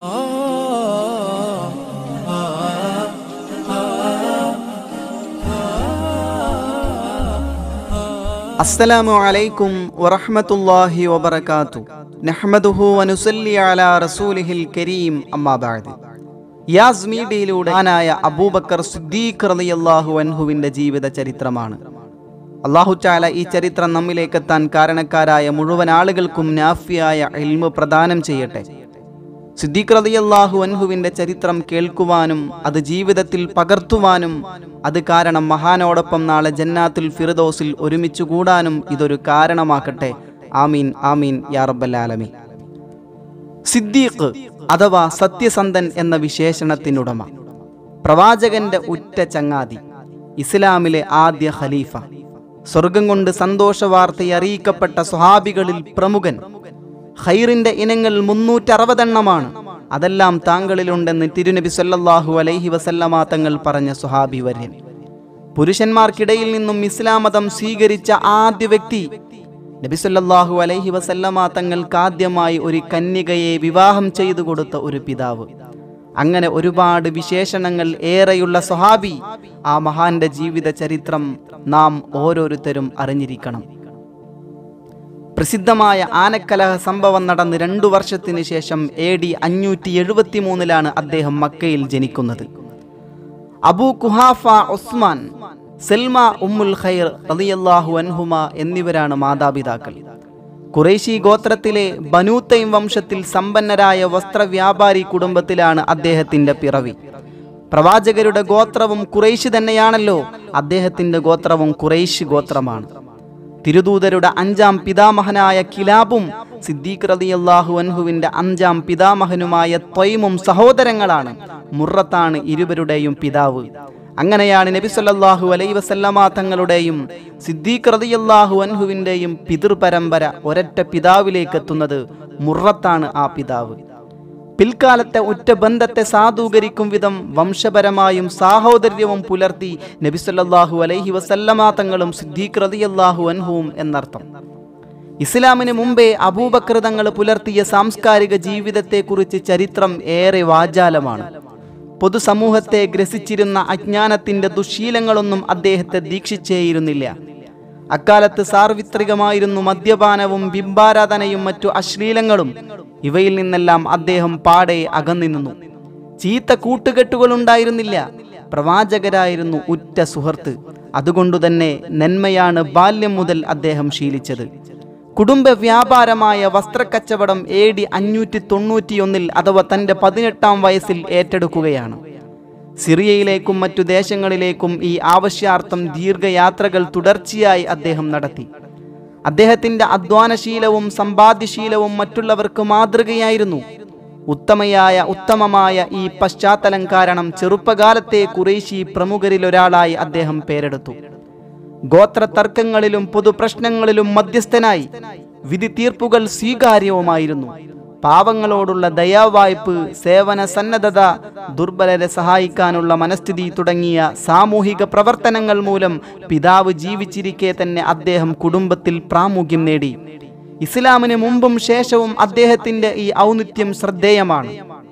അസ്സലാമു അലൈക്കും വറഹ്മത്തുള്ളാഹി വബറകാതു നഹ്മദുഹു വനുസല്ലി അലാ റസൂലിഹിൽ കരീം അമ്മാ ബഅദ് യാസ് മീഡിയയിലൂടെ ആനായ അബൂബക്കർ സിദ്ദീഖ് റളിയല്ലാഹു അൻഹുവിന്റെ ജീവിത ചരിത്രമാണ് അള്ളാഹു ചാല ഈ ചരിത്രം നമ്മിലേക്ക് എത്താൻ കാരണക്കാരായ മുഴുവൻ ആളുകൾക്കും നാഫിയായ ഇൽമു പ്രദാനം ചെയ്യട്ടെ സിദ്ദീഖ് റളിയല്ലാഹു അൻഹുവിന്റെ ചരിത്രം കേൾക്കുവാനും അത് ജീവിതത്തിൽ പകർത്തുവാനും അത് കാരണം മഹാനോടൊപ്പം നാളെ ജന്നാത്തുൽ ഫിർദോസിൽ ഒരുമിച്ച് കൂടാനും ഇതൊരു കാരണമാക്കട്ടെ ആമീൻ ആമീൻ യാ റബ്ബൽ ആലമീൻ സിദ്ദീഖ് അഥവാ സത്യസന്ധൻ എന്ന വിശേഷണത്തിനുടമ പ്രവാചകന്റെ ഉറ്റ ചങ്ങാതി ഇസ്ലാമിലെ ആദ്യ ഖലീഫ സ്വർഗം കൊണ്ട് സന്തോഷ വാർത്തയറിയിക്കപ്പെട്ട സ്വഹാബികളിൽ പ്രമുഖൻ ഖൈറിന്റെ ഇനങ്ങൾ മുന്നൂറ്ററുപതെണ്ണമാണ് അതെല്ലാം താങ്കളിലുണ്ടെന്ന് തിരുനബി സല്ലല്ലാഹു അലൈഹി വസല്ലമ തങ്ങൾ പറഞ്ഞ സ്വഹാബി വര്യൻ പുരുഷന്മാർക്കിടയിൽ നിന്നും ഇസ്ലാം മതം സ്വീകരിച്ച ആദ്യ വ്യക്തി നബി സല്ലല്ലാഹു അലൈഹി വസല്ലമ തങ്ങൾക്ക് ആദ്യമായി ഒരു കന്യകയെ വിവാഹം ചെയ്തു കൊടുത്ത ഒരു പിതാവ് അങ്ങനെ ഒരുപാട് വിശേഷണങ്ങൾ ഏറെയുള്ള സ്വഹാബി ആ മഹാന്റെ ജീവിത ചരിത്രം നാം ഓരോരുത്തരും അറിഞ്ഞിരിക്കണം പ്രസിദ്ധമായ ആനക്കലഹ സംഭവം നടന്ന് രണ്ടു വർഷത്തിന് ശേഷം എ ഡി അഞ്ഞൂറ്റി എഴുപത്തി മൂന്നിലാണ് അദ്ദേഹം മക്കയിൽ ജനിക്കുന്നത് അബൂ കുഹാഫ ഉസ്മാൻ സെൽമ ഉമ്മുൽ ഖൈർ റളിയല്ലാഹു അൻഹുമ എന്നിവരാണ് മാതാപിതാക്കൾ ഖുറൈശി ഗോത്രത്തിലെ ബനൂത്തൈം വംശത്തിൽ സമ്പന്നരായ വസ്ത്രവ്യാപാരി കുടുംബത്തിലാണ് അദ്ദേഹത്തിന്റെ പിറവി പ്രവാചകരുടെ ഗോത്രവും ഖുറൈശി തന്നെയാണല്ലോ അദ്ദേഹത്തിന്റെ ഗോത്രവും ഖുറൈശ് ഗോത്രമാണ് തിരുദൂതരുടെ അഞ്ചാം പിതാമഹനായ കിലാബും സിദ്ദീഖ് റളിയല്ലാഹു അൻഹുവിന്റെ അഞ്ചാം പിതാമഹനുമായ ത്വയ്മും സഹോദരങ്ങളാണ് മുറത്താണ് ഇരുവരുടെയും പിതാവ് അങ്ങനെയാണ് നബി സല്ലല്ലാഹു അലൈഹി വസല്ലമ തങ്ങളുടെയും സിദ്ദീഖ് റളിയല്ലാഹു അൻഹുവിന്റെയും പിതൃപരമ്പര ഒരൊറ്റ പിതാവിലേക്ക് എത്തുന്നത് മുറത്താണ് ആ പിതാവ് പിൽക്കാലത്തെ ഉറ്റ ബന്ധത്തെ സാധൂകരിക്കും വിധം വംശപരമായും സാഹോദര്യവും പുലർത്തി നബിസല്ലാഹു അലൈഹി വസല്ലമാ തങ്ങളും സിദ്ദീഖ് റളിയല്ലാഹു അൻഹുവും എന്നർത്ഥം ഇസ്ലാമിന് മുമ്പേ അബൂബക്കർ തങ്ങൾ പുലർത്തിയ സാംസ്കാരിക ജീവിതത്തെക്കുറിച്ച് ചരിത്രം ഏറെ വാചാലമാണ് പൊതുസമൂഹത്തെ ഗ്രസിച്ചിരുന്ന അജ്ഞാനത്തിന്റെ ദുശീലങ്ങളൊന്നും അദ്ദേഹത്തെ ദീക്ഷിച്ചേയിരുന്നില്ല അക്കാലത്ത് സാർവിത്രികമായിരുന്നു മദ്യപാനവും ബിംബാരാധനയും മറ്റു അശ്ലീലങ്ങളും ഇവയിൽ നിന്നെല്ലാം അദ്ദേഹം പാടെ അകന്നിരുന്നു ചീത്ത കൂട്ടുകെട്ടുകളുണ്ടായിരുന്നില്ല പ്രവാചകരായിരുന്നു ഉറ്റ സുഹൃത്ത് അതുകൊണ്ടുതന്നെ നന്മയാണ് ബാല്യം മുതൽ അദ്ദേഹം ശീലിച്ചത് കുടുംബ വ്യാപാരമായ വസ്ത്രക്കച്ചവടം എ ഡി അഞ്ഞൂറ്റി തൊണ്ണൂറ്റിയൊന്നിൽ അഥവാ തൻ്റെ പതിനെട്ടാം വയസ്സിൽ ഏറ്റെടുക്കുകയാണ് സിറിയയിലേക്കും മറ്റു ദേശങ്ങളിലേക്കും ഈ ആവശ്യാർത്ഥം ദീർഘയാത്രകൾ തുടർച്ചയായി അദ്ദേഹം നടത്തി അദ്ദേഹത്തിന്റെ അധ്വാനശീലവും സമ്പാദ്യശീലവും മറ്റുള്ളവർക്ക് മാതൃകയായിരുന്നു ഉത്തമയായ ഉത്തമമായ ഈ പശ്ചാത്തലം കാരണം ചെറുപ്പകാലത്തെ കുറേശി പ്രമുഖരിൽ ഒരാളായി അദ്ദേഹം പേരെടുത്തു ഗോത്ര തർക്കങ്ങളിലും പൊതുപ്രശ്നങ്ങളിലും മധ്യസ്ഥനായി വിധി തീർപ്പുകൾ സ്വീകാര്യവുമായിരുന്നു പാവങ്ങളോടുള്ള ദയാവായ്പ് സേവന സന്നദ്ധത ദുർബലരെ സഹായിക്കാനുള്ള മനസ്ഥിതി തുടങ്ങിയ സാമൂഹിക പ്രവർത്തനങ്ങൾ മൂലം പിതാവ് ജീവിച്ചിരിക്കെ തന്നെ അദ്ദേഹം കുടുംബത്തിൽ പ്രാമുഖ്യം നേടി ഇസ്ലാമിന് മുമ്പും ശേഷവും അദ്ദേഹത്തിന്റെ ഈ ഔന്നിത്യം ശ്രദ്ധേയമാണ്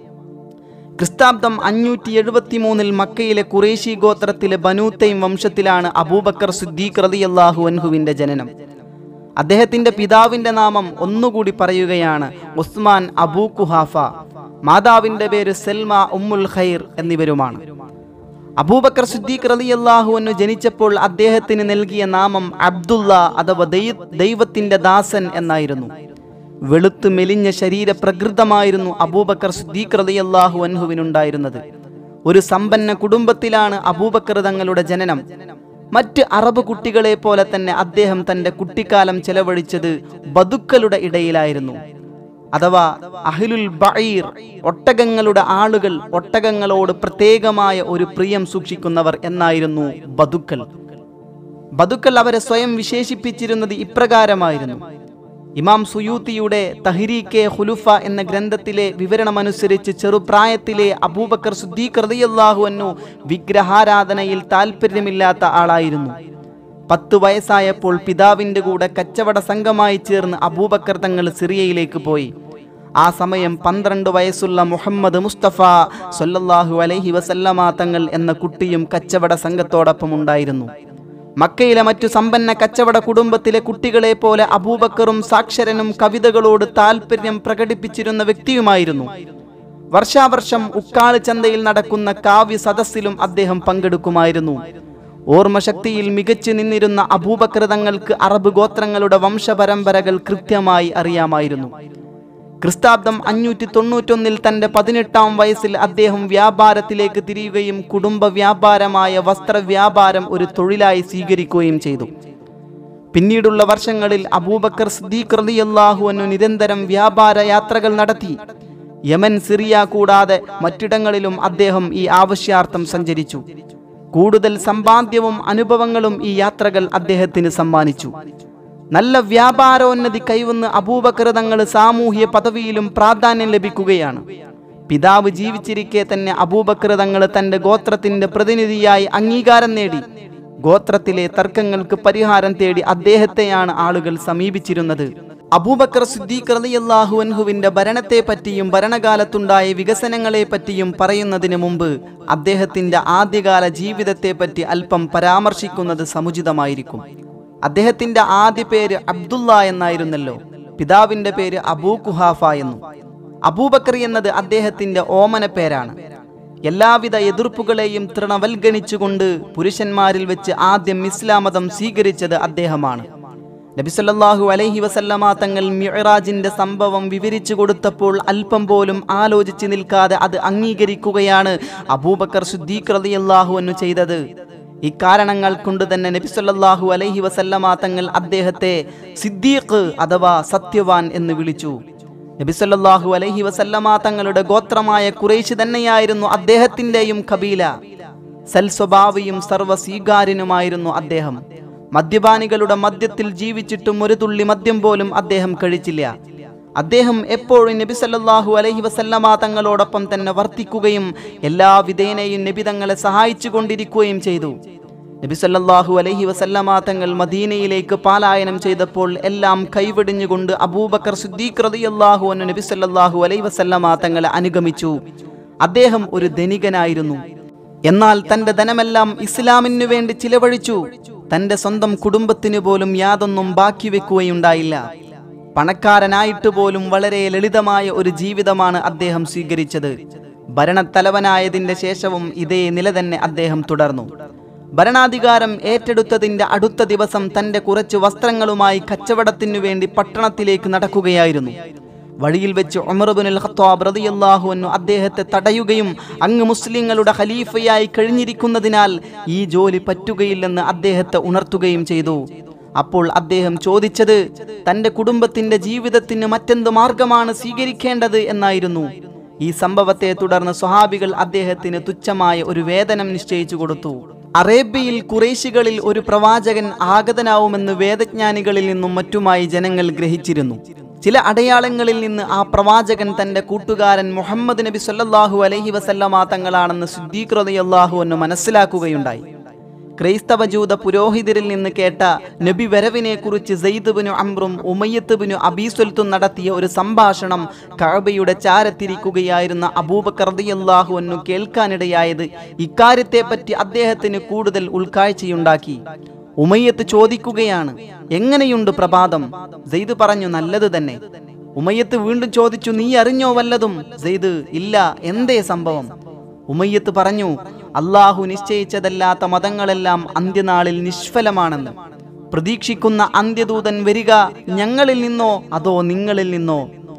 ക്രിസ്താബ്ദം അഞ്ഞൂറ്റി എഴുപത്തി മൂന്നിൽ മക്കയിലെ ഖുറേശി ഗോത്രത്തിലെ ബനൂത്തൈം വംശത്തിലാണ് അബൂബക്കർ സിദ്ദീഖ് റളിയല്ലാഹു അൻഹുവിന്റെ ജനനം അദ്ദേഹത്തിന്റെ പിതാവിന്റെ നാമം ഒന്നുകൂടി പറയുകയാണ് ഉസ്മാൻ അബൂ കുഹാഫ മാതാവിന്റെ പേര് സെൽമ ഉമ്മുൽ ഖൈർ എന്നിവരുമാണ് അബൂബക്കർ സിദ്ദീഖ് റളിയല്ലാഹു അൻഹു ജനിച്ചപ്പോൾ അദ്ദേഹത്തിന് നൽകിയ നാമം അബ്ദുള്ള അഥവാ ദൈ- ദൈവത്തിന്റെ ദാസൻ എന്നായിരുന്നു വെളുത്ത് മെലിഞ്ഞ ശരീര പ്രകൃതമായിരുന്നു അബൂബക്കർ സിദ്ദീഖ് റളിയല്ലാഹു അൻഹുവിനുണ്ടായിരുന്നത് ഒരു സമ്പന്ന കുടുംബത്തിലാണ് അബൂബക്കർ തങ്ങളുടെ ജനനം മറ്റ് അറബ് കുട്ടികളെ പോലെ തന്നെ അദ്ദേഹം തന്റെ കുട്ടിക്കാലം ചെലവഴിച്ചത് ബതുക്കളുടെ ഇടയിലായിരുന്നു അഥവാ അഹിലുൽ ബഈർ ഒട്ടകങ്ങളുടെ ആളുകൾ ഒട്ടകങ്ങളോട് പ്രത്യേകമായ ഒരു പ്രിയം സൂക്ഷിക്കുന്നവർ എന്നായിരുന്നു ബതുക്കൾ ബതുക്കൾ അവരെ സ്വയം വിശേഷിപ്പിച്ചിരുന്നത് ഇപ്രകാരമായിരുന്നു ഇമാം സുയൂത്തിയുടെ തഹരീക്കെ ഹുലുഫ എന്ന ഗ്രന്ഥത്തിലെ വിവരണമനുസരിച്ച് ചെറുപ്രായത്തിലെ അബൂബക്കർ സുദ്ദീഖ് റളിയല്ലാഹു അൻഹു വിഗ്രഹാരാധനയിൽ താല്പര്യമില്ലാത്ത ആളായിരുന്നു പത്ത് വയസ്സായപ്പോൾ പിതാവിൻ്റെ കൂടെ കച്ചവട സംഘമായി ചേർന്ന് അബൂബക്കർ തങ്ങൾ സിറിയയിലേക്ക് പോയി ആ സമയം പന്ത്രണ്ട് വയസ്സുള്ള മുഹമ്മദ് മുസ്തഫ സൊല്ലല്ലാഹു അലൈഹി വസല്ലമ തങ്ങൾ എന്ന കുട്ടിയും കച്ചവട സംഘത്തോടൊപ്പം ഉണ്ടായിരുന്നു മക്കയിലെ മറ്റു സമ്പന്ന കച്ചവട കുടുംബത്തിലെ കുട്ടികളെ പോലെ അബൂബക്കറും സാക്ഷരനും കവിതകളോട് താല്പര്യം പ്രകടിപ്പിച്ചിരുന്ന വ്യക്തിയുമായിരുന്നു വർഷാവർഷം ഉക്കാള് ചന്തയിൽ നടക്കുന്ന കാവ്യ സദസ്സിലും അദ്ദേഹം പങ്കെടുക്കുമായിരുന്നു ഓർമ്മശക്തിയിൽ മികച്ചു നിന്നിരുന്ന അബൂബക്കർ തങ്ങൾക്ക് അറബ് ഗോത്രങ്ങളുടെ വംശപരമ്പരകൾ കൃത്യമായി അറിയാമായിരുന്നു ക്രിസ്താബ്ദം അഞ്ഞൂറ്റി തൊണ്ണൂറ്റൊന്നിൽ തന്റെ പതിനെട്ടാം വയസ്സിൽ അദ്ദേഹം വ്യാപാരത്തിലേക്ക് തിരിയുകയും കുടുംബ വ്യാപാരമായ വസ്ത്രവ്യാപാരം ഒരു തൊഴിലായി സ്വീകരിക്കുകയും ചെയ്തു പിന്നീടുള്ള വർഷങ്ങളിൽ അബൂബക്കർ സിദ്ദീഖ് റളിയല്ലാഹു അൻഹു നിരന്തരം വ്യാപാര യാത്രകൾ നടത്തി യമൻ സിറിയ കൂടാതെ മറ്റിടങ്ങളിലും അദ്ദേഹം ഈ ആവശ്യാർത്ഥം സഞ്ചരിച്ചു കൂടുതൽ സമ്പാദ്യവും അനുഭവങ്ങളും ഈ യാത്രകൾ അദ്ദേഹത്തിന് സമ്മാനിച്ചു നല്ല വ്യാപാരോന്നതി കൈവന്ന് അബൂബക്കർ തങ്ങൾ സാമൂഹ്യ പദവിയിലും പ്രാധാന്യം ലഭിക്കുകയാണ് പിതാവ് ജീവിച്ചിരിക്കെ തന്നെ അബൂബക്കർ തങ്ങൾ തന്റെ ഗോത്രത്തിന്റെ പ്രതിനിധിയായി അംഗീകാരം നേടി ഗോത്രത്തിലെ തർക്കങ്ങൾക്ക് പരിഹാരം തേടി അദ്ദേഹത്തെയാണ് ആളുകൾ സമീപിച്ചിരുന്നത് അബൂബക്കർ സിദ്ദീഖ് റളിയല്ലാഹു അൻഹുവിന്റെ ഭരണത്തെ പറ്റിയും ഭരണകാലത്തുണ്ടായ വികസനങ്ങളെ പറ്റിയും പറയുന്നതിന് മുമ്പ് അദ്ദേഹത്തിന്റെ ആദ്യകാല ജീവിതത്തെ പറ്റി അല്പം പരാമർശിക്കുന്നത് സമുചിതമായിരിക്കും അദ്ദേഹത്തിന്റെ ആദ്യ പേര് അബ്ദുള്ള എന്നായിരുന്നല്ലോ പിതാവിന്റെ പേര് അബൂ കുഹാഫ എന്നും അബൂബക്കർ എന്നത് അദ്ദേഹത്തിന്റെ ഓമന പേരാണ് എല്ലാവിധ എതിർപ്പുകളെയും തൃണവൽഗണിച്ചുകൊണ്ട് പുരുഷന്മാരിൽ വെച്ച് ആദ്യം ഇസ്ലാം മതം സ്വീകരിച്ചത് അദ്ദേഹമാണ് നബിസല്ലാഹു അലൈഹി വസല്ലമ തങ്ങൾ മിഅറാജിന്റെ സംഭവം വിവരിച്ചു കൊടുത്തപ്പോൾ അല്പം പോലും ആലോചിച്ച് നിൽക്കാതെ അത് അംഗീകരിക്കുകയാണ് അബൂബക്കർ സുദ്ദീഖ് റളിയല്ലാഹു അൻഹു ചെയ്തത് ഇക്കാരണങ്ങൾ കൊണ്ട് തന്നെ നബിസല്ലാഹു അലൈഹി വസല്ലമ തങ്ങൾ അദ്ദേഹത്തെ സിദ്ദീഖ് അഥവാ സത്യവാൻ എന്ന് വിളിച്ചു നബിസല്ലാഹു അലൈഹി വസല്ലമ തങ്ങളുടെ ഗോത്രമായ കുറേശ് തന്നെയായിരുന്നു അദ്ദേഹത്തിന്റെയും കബീല സൽസ്വഭാവിയും സർവ്വസ്വീകാര്യനുമായിരുന്നു അദ്ദേഹം മദ്യപാനികളുടെ മദ്യത്തിൽ ജീവിച്ചിട്ടും ഒരു തുള്ളി മദ്യം പോലും അദ്ദേഹം കഴിച്ചില്ല അദ്ദേഹം എപ്പോഴും നബി സല്ലല്ലാഹു അലൈഹി വസല്ലമ തങ്ങളോടൊപ്പം തന്നെ വർത്തിക്കുകയും എല്ലാ വിധേനയും നബി തങ്ങളെ സഹായിച്ചു കൊണ്ടിരിക്കുകയും ചെയ്തു നബി സല്ലല്ലാഹു അലൈഹി വസല്ലമ തങ്ങൾ മദീനയിലേക്ക് പാലായനം ചെയ്തപ്പോൾ എല്ലാം കൈവെടിഞ്ഞുകൊണ്ട് അബൂബക്കർ സിദ്ദീഖ് റളിയല്ലാഹു അൻഹു നബി സല്ലല്ലാഹു അലൈഹി വസല്ലമ തങ്ങളെ അനുഗമിച്ചു അദ്ദേഹം ഒരു ധനികനായിരുന്നു എന്നാൽ തന്റെ ധനമെല്ലാം ഇസ്ലാമിനു വേണ്ടി ചിലവഴിച്ചു തന്റെ സ്വന്തം കുടുംബത്തിന് പോലും യാതൊന്നും ബാക്കി വെക്കുകയുണ്ടായില്ല പണക്കാരനായിട്ട് പോലും വളരെ ലളിതമായ ഒരു ജീവിതമാണ് അദ്ദേഹം സ്വീകരിച്ചത് ഭരണത്തലവനായതിന്റെ ശേഷവും ഇതേ നില തന്നെ അദ്ദേഹം തുടർന്നു ഭരണാധികാരം ഏറ്റെടുത്തതിന്റെ അടുത്ത ദിവസം തന്റെ കുറച്ച് വസ്ത്രങ്ങളുമായി കച്ചവടത്തിനു വേണ്ടി പട്ടണത്തിലേക്ക് നടക്കുകയായിരുന്നു വഴിയിൽ വെച്ച് ഉമർബുൽ ഖത്താബ് റളിയല്ലാഹു അൻഹു അദ്ദേഹത്തെ തടയുകയും അങ്ങ് മുസ്ലിങ്ങളുടെ ഖലീഫയായി കഴിഞ്ഞിരിക്കുന്നതിനാൽ ഈ ജോലി പറ്റുകയില്ലെന്ന് അദ്ദേഹത്തെ ഉണർത്തുകയും ചെയ്തു അപ്പോൾ അദ്ദേഹം ചോദിച്ചത് തന്റെ കുടുംബത്തിന്റെ ജീവിതത്തിന് മറ്റെന്ത് മാർഗമാണ് സ്വീകരിക്കേണ്ടത് എന്നായിരുന്നു ഈ സംഭവത്തെ തുടർന്ന് സ്വഹാബികൾ അദ്ദേഹത്തിന് തുച്ഛമായ ഒരു വേതനം നിശ്ചയിച്ചു കൊടുത്തു അറേബ്യയിൽ കുറേശികളിൽ ഒരു പ്രവാചകൻ ആഗതനാവുമെന്ന് വേദജ്ഞാനികളിൽ നിന്നും മറ്റുമായി ജനങ്ങൾ ഗ്രഹിച്ചിരുന്നു ചില അടയാളങ്ങളിൽ നിന്ന് ആ പ്രവാചകൻ തന്റെ കൂട്ടുകാരൻ മുഹമ്മദ് നബി സല്ലല്ലാഹു അലൈഹി വസല്ലമ തങ്ങളാണെന്ന് സിദ്ദീഖ് റളിയല്ലാഹു അൻഹു മനസ്സിലാക്കുകയുണ്ടായി ക്രൈസ്തവ ജൂത പുരോഹിതരിൽ നിന്ന് കേട്ട നബി വരവിനെ കുറിച്ച് സെയ്ദുബിനു അമ്രും ഉമയ്യത്തുബിനു അബീസുൽത്തും നടത്തിയ ഒരു സംഭാഷണം കഅബയുടെ ചാരത്തിരിക്കുകയായിരുന്ന അബൂബക്കർ റളിയല്ലാഹു അൻഹു കേൾക്കാനിടയായത് ഇക്കാര്യത്തെപ്പറ്റി അദ്ദേഹത്തിന് കൂടുതൽ ഉൾക്കാഴ്ചയുണ്ടാക്കി ഉമയ്യത്ത് ചോദിക്കുകയാണ് എങ്ങനെയുണ്ട് പ്രഭാതം സെയ്ദ് പറഞ്ഞു നല്ലത് തന്നെ ഉമയ്യത്ത് വീണ്ടും ചോദിച്ചു നീ അറിഞ്ഞോ വല്ലതും സെയ്ദ് ഇല്ല എന്തേ സംഭവം ഉമയ്യത്ത് പറഞ്ഞു അള്ളാഹു നിശ്ചയിച്ചതല്ലാത്ത മതങ്ങളെല്ലാം അന്ത്യനാളിൽ നിഷ്ഫലമാണെന്ന് പ്രതീക്ഷിക്കുന്ന അന്ത്യദൂതൻ വരിക ഞങ്ങളിൽ നിന്നോ അതോ നിങ്ങളിൽ നിന്നോ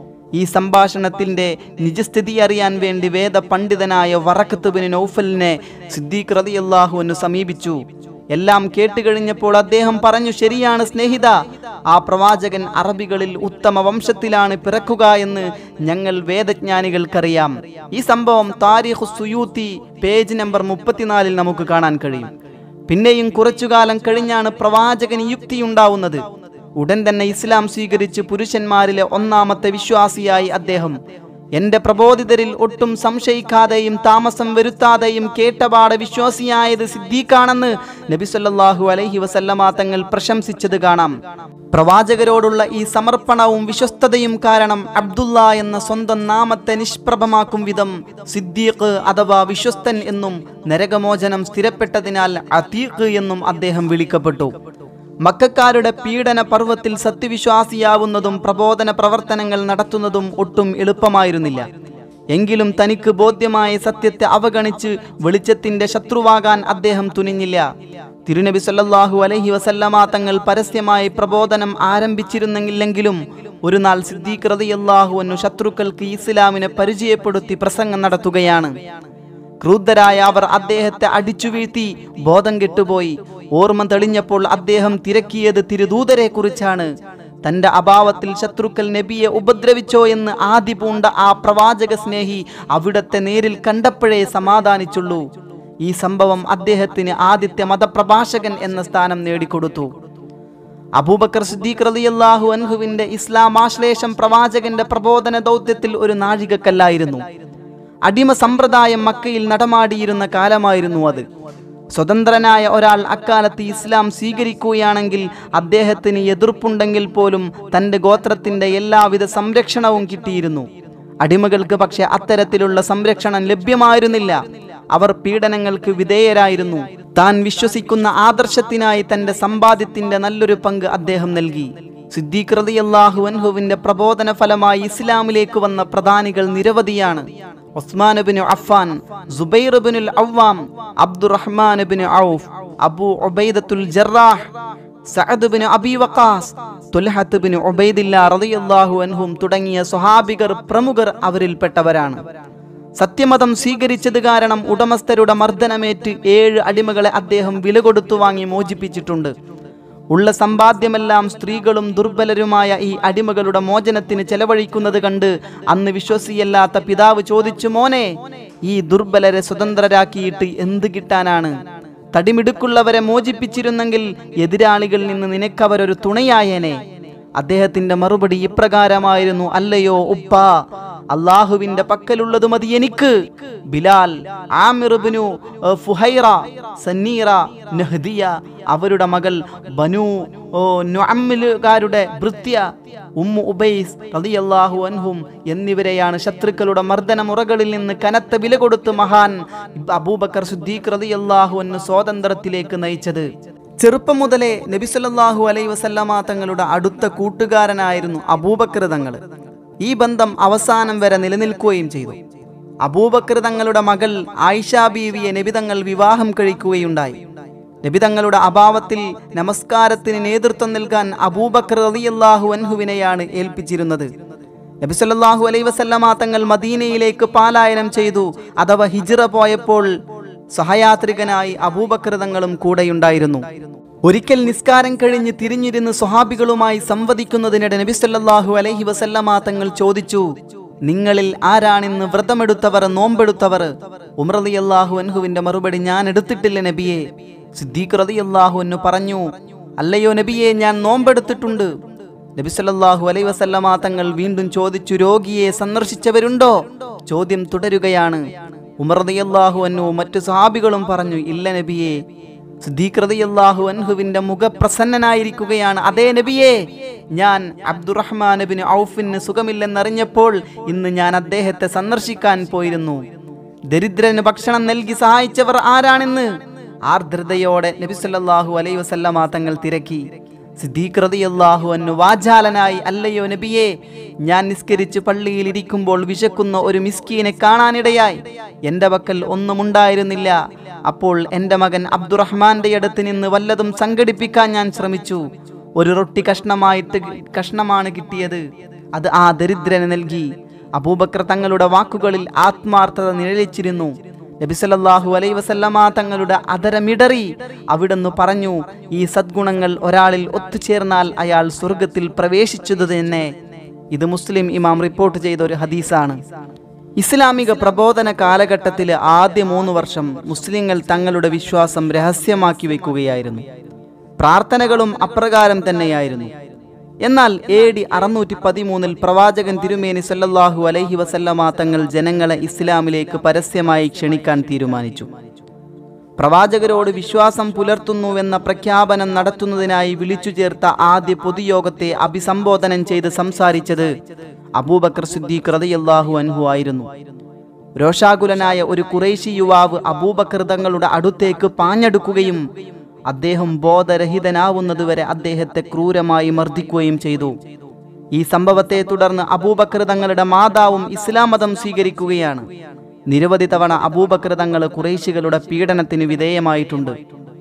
ഈ സംഭാഷണത്തിന്റെ നിജസ്ഥിതി അറിയാൻ വേണ്ടി വേദ പണ്ഡിതനായ വറക്കത്ത് ബിൻ നൗഫലിനെ സിദ്ദീഖ് റളിയല്ലാഹു അൻഹു സമീപിച്ചു എല്ലാം കേട്ടുകഴിഞ്ഞപ്പോൾ അദ്ദേഹം പറഞ്ഞു ശരിയാണ് സ്നേഹിത ആ പ്രവാചകൻ അറബികളിൽ ഉത്തമ വംശത്തിലാണ് പിറക്കുക എന്ന് ഞങ്ങൾ വേദജ്ഞാനികൾക്കറിയാം ഈ സംഭവം താരിഖു സുയൂത്തി പേജ് നമ്പർ മുപ്പത്തിനാലിൽ നമുക്ക് കാണാൻ കഴിയും പിന്നെയും കുറച്ചുകാലം കഴിഞ്ഞാണ് പ്രവാചകന് യുക്തിയുണ്ടാവുന്നത് ഉടൻ തന്നെ ഇസ്ലാം സ്വീകരിച്ച് പുരുഷന്മാരിലെ ഒന്നാമത്തെ വിശ്വാസിയായി അദ്ദേഹം എന്റെ പ്രബോധിതരിൽ ഒട്ടും സംശയിക്കാതെയും താമസം വരുത്താതെയും കേട്ടപാടെ വിശ്വാസിയായത് സിദ്ദീഖാണെന്ന് നബി സല്ലല്ലാഹു അലൈഹി വസല്ലമ തങ്ങൾ പ്രശംസിച്ചത് കാണാം പ്രവാചകരോടുള്ള ഈ സമർപ്പണവും വിശ്വസ്തതയും കാരണം അബ്ദുള്ള എന്ന സ്വന്തം നാമത്തെ നിഷ്പ്രഭമാക്കും വിധം സിദ്ദീഖ് അഥവാ വിശ്വസ്തൻ എന്നും നരകമോചനം സ്ഥിരപ്പെട്ടതിനാൽ അതീഖ് എന്നും അദ്ദേഹം വിളിക്കപ്പെട്ടു മക്കാരുടെ പീഡന പർവ്വത്തിൽ സത്യവിശ്വാസിയാവുന്നതും പ്രബോധന പ്രവർത്തനങ്ങൾ നടത്തുന്നതും ഒട്ടും എളുപ്പമായിരുന്നില്ല എങ്കിലും തനിക്ക് ബോധ്യമായ സത്യത്തെ അവഗണിച്ച് വെളിച്ചത്തിന്റെ ശത്രുവാകാൻ അദ്ദേഹം തുനിഞ്ഞില്ല തിരുനബി സല്ലല്ലാഹു അലൈഹി വസല്ലമ തങ്ങൾ പരസ്യമായി പ്രബോധനം ആരംഭിച്ചിരുന്നെങ്കിലെങ്കിലും ഒരു നാൾ സിദ്ദീഖ് റളിയല്ലാഹു അൻഹു ശത്രുക്കൾക്ക് ഇസ്ലാമിനെ പരിചയപ്പെടുത്തി പ്രസംഗം നടത്തുകയാണ് ക്രൂദ്ധരായ അവർ അദ്ദേഹത്തെ അടിച്ചു വീഴ്ത്തി ബോധം കെട്ടുപോയി ഓർമ്മ തെളിഞ്ഞപ്പോൾ അദ്ദേഹം തിരക്കിയത് തിരുദൂതരെ കുറിച്ചാണ് തന്റെ അഭാവത്തിൽ ശത്രുക്കൾ നബിയെ ഉപദ്രവിച്ചോ എന്ന് ആദി പൂണ്ട ആ പ്രവാചക സ്നേഹി അവിടത്തെ നേരിൽ കണ്ടപ്പോഴേ സമാധാനിച്ചുള്ളൂ ഈ സംഭവം അദ്ദേഹത്തിന് ആദ്യത്തെ മതപ്രഭാഷകൻ എന്ന സ്ഥാനം നേടിക്കൊടുത്തു അബൂബക്കർ സിദ്ദീഖ് റളിയല്ലാഹു അൻഹുവിന്റെ ഇസ്ലാം ആശ്ലേഷം പ്രവാചകന്റെ പ്രബോധന ദൗത്യത്തിൽ ഒരു നാഴികക്കല്ലായിരുന്നു അടിമ സമ്പ്രദായം മക്കയിൽ നടമാടിയിരുന്ന കാലമായിരുന്നു അത് സ്വതന്ത്രനായ ഒരാൾ അക്കാലത്ത് ഇസ്ലാം സ്വീകരിക്കുകയാണെങ്കിൽ അദ്ദേഹത്തിന് എതിർപ്പുണ്ടെങ്കിൽ പോലും തന്റെ ഗോത്രത്തിന്റെ എല്ലാവിധ സംരക്ഷണവും കിട്ടിയിരുന്നു അടിമകൾക്ക് പക്ഷെ അത്തരത്തിലുള്ള സംരക്ഷണം ലഭ്യമായിരുന്നില്ല അവർ പീഡനങ്ങൾക്ക് വിധേയരായിരുന്നു താൻ വിശ്വസിക്കുന്ന ആദർശത്തിനായി തന്റെ സമ്പാദ്യത്തിന്റെ നല്ലൊരു പങ്ക് അദ്ദേഹം നൽകി സിദ്ദീഖ് റളിയല്ലാഹു അൻഹുവിന്റെ പ്രബോധന ഫലമായി ഇസ്ലാമിലേക്ക് വന്ന പ്രധാനികൾ നിരവധിയാണ് Usman bin Affan Zubair bin Awwam Abdurrahman bin Auf Abu Ubaidatul Jarrah Saad bin Abi Waqqas Talhat bin Ubaidillah റളിയല്ലാഹു അൻഹും തുടങ്ങിയ സ്വഹാബികർ പ്രമുഖർ അവരിൽപ്പെട്ടവരാണ് സത്യമതം സ്വീകരിച്ചത് കാരണം ഉടമസ്ഥരുടെ മർദ്ദനമേറ്റ് ഏഴ് അടിമകളെ അദ്ദേഹം വില കൊടുത്തു വാങ്ങി മോചിപ്പിച്ചിട്ടുണ്ട് ഉള്ള സമ്പാദ്യമെല്ലാം സ്ത്രീകളും ദുർബലരുമായ ഈ അടിമകളുടെ മോചനത്തിന് ചെലവഴിക്കുന്നത് കണ്ട് അന്ന് വിശ്വസിയല്ലാത്ത പിതാവ് ചോദിച്ചു മോനെ ഈ ദുർബലരെ സ്വതന്ത്രരാക്കിയിട്ട് എന്ത് കിട്ടാനാണ് തടിമിടുക്കുള്ളവരെ മോചിപ്പിച്ചിരുന്നെങ്കിൽ എതിരാളികളിൽ നിന്ന് നിനക്കവരൊരു തുണയായേനെ അദ്ദേഹത്തിന്റെ മറുപടി ഇപ്രകാരമായിരുന്നു അല്ലയോ ഉപ്പ അള്ളാഹുവിന്റെ പക്കലുള്ളത് മതി എനിക്ക് ബിലാൽ ആമിറുബിനു ഫുഹൈറ സന്നീറ നഹ്ദിയ അവരുടെ മകൾ ബനു ഓ നുഅമ്മിലുകാരുടെ ഭൃത്യ ഉമ്മു ഉബൈസ് റളിയല്ലാഹു അൻഹും എന്നിവരെയാണ് ശത്രുക്കളുടെ മർദ്ദനമുറകളിൽ നിന്ന് കനത്ത വില കൊടുത്ത് മഹാൻ അബൂബക്കർ സുദ്ദീഖ് റളിയല്ലാഹു അൻഹു സ്വാതന്ത്ര്യത്തിലേക്ക് നയിച്ചത് ചെറുപ്പം മുതലേ നബി സല്ലല്ലാഹു അലൈഹി വസല്ലമ തങ്ങളുടെ അടുത്ത കൂട്ടുകാരനായിരുന്നു അബൂബക്കർ തങ്ങൾ ഈ ബന്ധം അവസാനം വരെ നിലനിൽക്കുകയും ചെയ്തു അബൂബക്കർ തങ്ങളുടെ മകൾ ആയിഷ ബീവിയെ നബി തങ്ങൾ വിവാഹം കഴിക്കുകയുണ്ടായി നബി തങ്ങളുടെ അഭാവത്തിൽ നമസ്കാരത്തിന് നേതൃത്വം നൽകാൻ അബൂബക്കർ റളിയല്ലാഹു അൻഹുവിനെയാണ് ഏൽപ്പിച്ചിരുന്നത് നബി സല്ലല്ലാഹു അലൈഹി വസല്ലമ തങ്ങൾ മദീനയിലേക്ക് പാലായനം ചെയ്തു അഥവാ ഹിജ്റ പോയപ്പോൾ സഹയാത്രികനായി അബൂബക്കർ തങ്ങളും കൂടെയുണ്ടായിരുന്നു ഒരിക്കൽ നിസ്കാരം കഴിഞ്ഞ് തിരിഞ്ഞിരുന്ന് സ്വഹാബികളുമായി സംവദിക്കുന്നതിനിടെ നബി സല്ലല്ലാഹു അലൈഹി വസല്ലമ തങ്ങൾ ചോദിച്ചു നിങ്ങളിൽ ആരാണിന്ന് വ്രതമെടുത്തവർ നോമ്പെടുത്തവർ ഉമർ റളിയല്ലാഹു അൻഹുവിന്റെ മറുപടി ഞാൻ എടുത്തിട്ടില്ല നബിയെ സിദ്ദീഖ് റളിയല്ലാഹു അൻഹു പറഞ്ഞു അല്ലയോ നബിയെ ഞാൻ നോമ്പെടുത്തിട്ടുണ്ട് നബി സല്ലല്ലാഹു അലൈഹി വസല്ലമ തങ്ങൾ വീണ്ടും ചോദിച്ചു രോഗിയെ സന്ദർശിച്ചവരുണ്ടോ ചോദ്യം തുടരുകയാണ് ഉമർ റളിയല്ലാഹു അൻഹു മറ്റു സഹാബികളും പറഞ്ഞു ഇല്ല നബിയെ സിദ്ദീഖ് റളിയല്ലാഹു അൻഹുവിന്റെ മുഖപ്രസന്നനായിരിക്കുകയാണ് അതേ നബിയെ ഞാൻ അബ്ദുറഹ്മാൻ ബിൻ ഔഫിന് സുഖമില്ലെന്നറിഞ്ഞപ്പോൾ ഇന്ന് ഞാൻ അദ്ദേഹത്തെ സന്ദർശിക്കാൻ പോയിരുന്നു ദരിദ്രന് ഭക്ഷണം നൽകി സഹായിച്ചവർ ആരാണെന്ന് ആർദ്രതയോടെ നബി സല്ലല്ലാഹു അലൈഹി വസല്ലമ തങ്ങൾ തിരക്കി സിദ്ദീഖ് റളിയല്ലാഹു അൻഹു വാചാലനായി അല്ലയോ നബിയെ ഞാൻ നിസ്കരിച്ച് പള്ളിയിൽ ഇരിക്കുമ്പോൾ വിശക്കുന്ന ഒരു മിസ്കീനെ കാണാനിടയായി എൻ്റെ പക്കൽ ഒന്നും ഉണ്ടായിരുന്നില്ല അപ്പോൾ എൻ്റെ മകൻ അബ്ദുറഹ്മാന്റെ അടുത്ത് നിന്ന് വല്ലതും സംഘടിപ്പിക്കാൻ ഞാൻ ശ്രമിച്ചു ഒരു റൊട്ടി കഷ്ണമായിട്ട് കഷ്ണമാണ് കിട്ടിയത് അത് ആ ദരിദ്രന് നൽകി അബൂബക്കർ തങ്ങളുടെ വാക്കുകളിൽ ആത്മാർത്ഥത നിഴലിച്ചിരുന്നു നബി സല്ലല്ലാഹു അലൈഹി വസല്ലമ തങ്ങളുടെ അതരമിടറി അവിടുന്ന് പറഞ്ഞു ഈ സദ്ഗുണങ്ങൾ ഒരാളിൽ ഒത്തുചേർന്നാൽ അയാൾ സ്വർഗത്തിൽ പ്രവേശിച്ചത് തന്നെ ഇത് മുസ്ലിം ഇമാം റിപ്പോർട്ട് ചെയ്ത ഒരു ഹദീസാണ് ഇസ്ലാമിക പ്രബോധന കാലഘട്ടത്തിലെ ആദ്യ മൂന്ന് വർഷം മുസ്ലിങ്ങൾ തങ്ങളുടെ വിശ്വാസം രഹസ്യമാക്കി വെക്കുകയായിരുന്നു പ്രാർത്ഥനകളും അപ്രകാരം തന്നെയായിരുന്നു എന്നാൽ എ ഡി അറുന്നൂറ്റി പതിമൂന്നിൽ പ്രവാചകൻ തിരുമേനി സല്ലല്ലാഹു അലൈഹി വസല്ലമ തങ്ങൾ ജനങ്ങളെ ഇസ്ലാമിലേക്ക് പരസ്യമായി ക്ഷണിക്കാൻ തീരുമാനിച്ചു പ്രവാചകരോട് വിശ്വാസം പുലർത്തുന്നുവെന്ന പ്രഖ്യാപനം നടത്തുന്നതിനായി വിളിച്ചു ചേർത്ത ആദ്യ പൊതുയോഗത്തെ അഭിസംബോധനം ചെയ്ത് സംസാരിച്ചത് അബൂബക്കർ സിദ്ദീഖ് റളിയല്ലാഹു അൻഹു ആയിരുന്നു രോഷാകുലനായ ഒരു കുറേശി യുവാവ് അബൂബക്കർ തങ്ങളുടെ അടുത്തേക്ക് പാഞ്ഞെടുക്കുകയും അദ്ദേഹം ബോധരഹിതനാവുന്നതുവരെ അദ്ദേഹത്തെ ക്രൂരമായി മർദ്ദിക്കുകയും ചെയ്തു ഈ സംഭവത്തെ തുടർന്ന് അബൂബക്കർ തങ്ങളുടെ മാതാവും ഇസ്ലാം മതം സ്വീകരിക്കുകയാണ് നിരവധി തവണ അബൂബക്കർ തങ്ങൾ കുറേശികളുടെ പീഡനത്തിന് വിധേയമായിട്ടുണ്ട്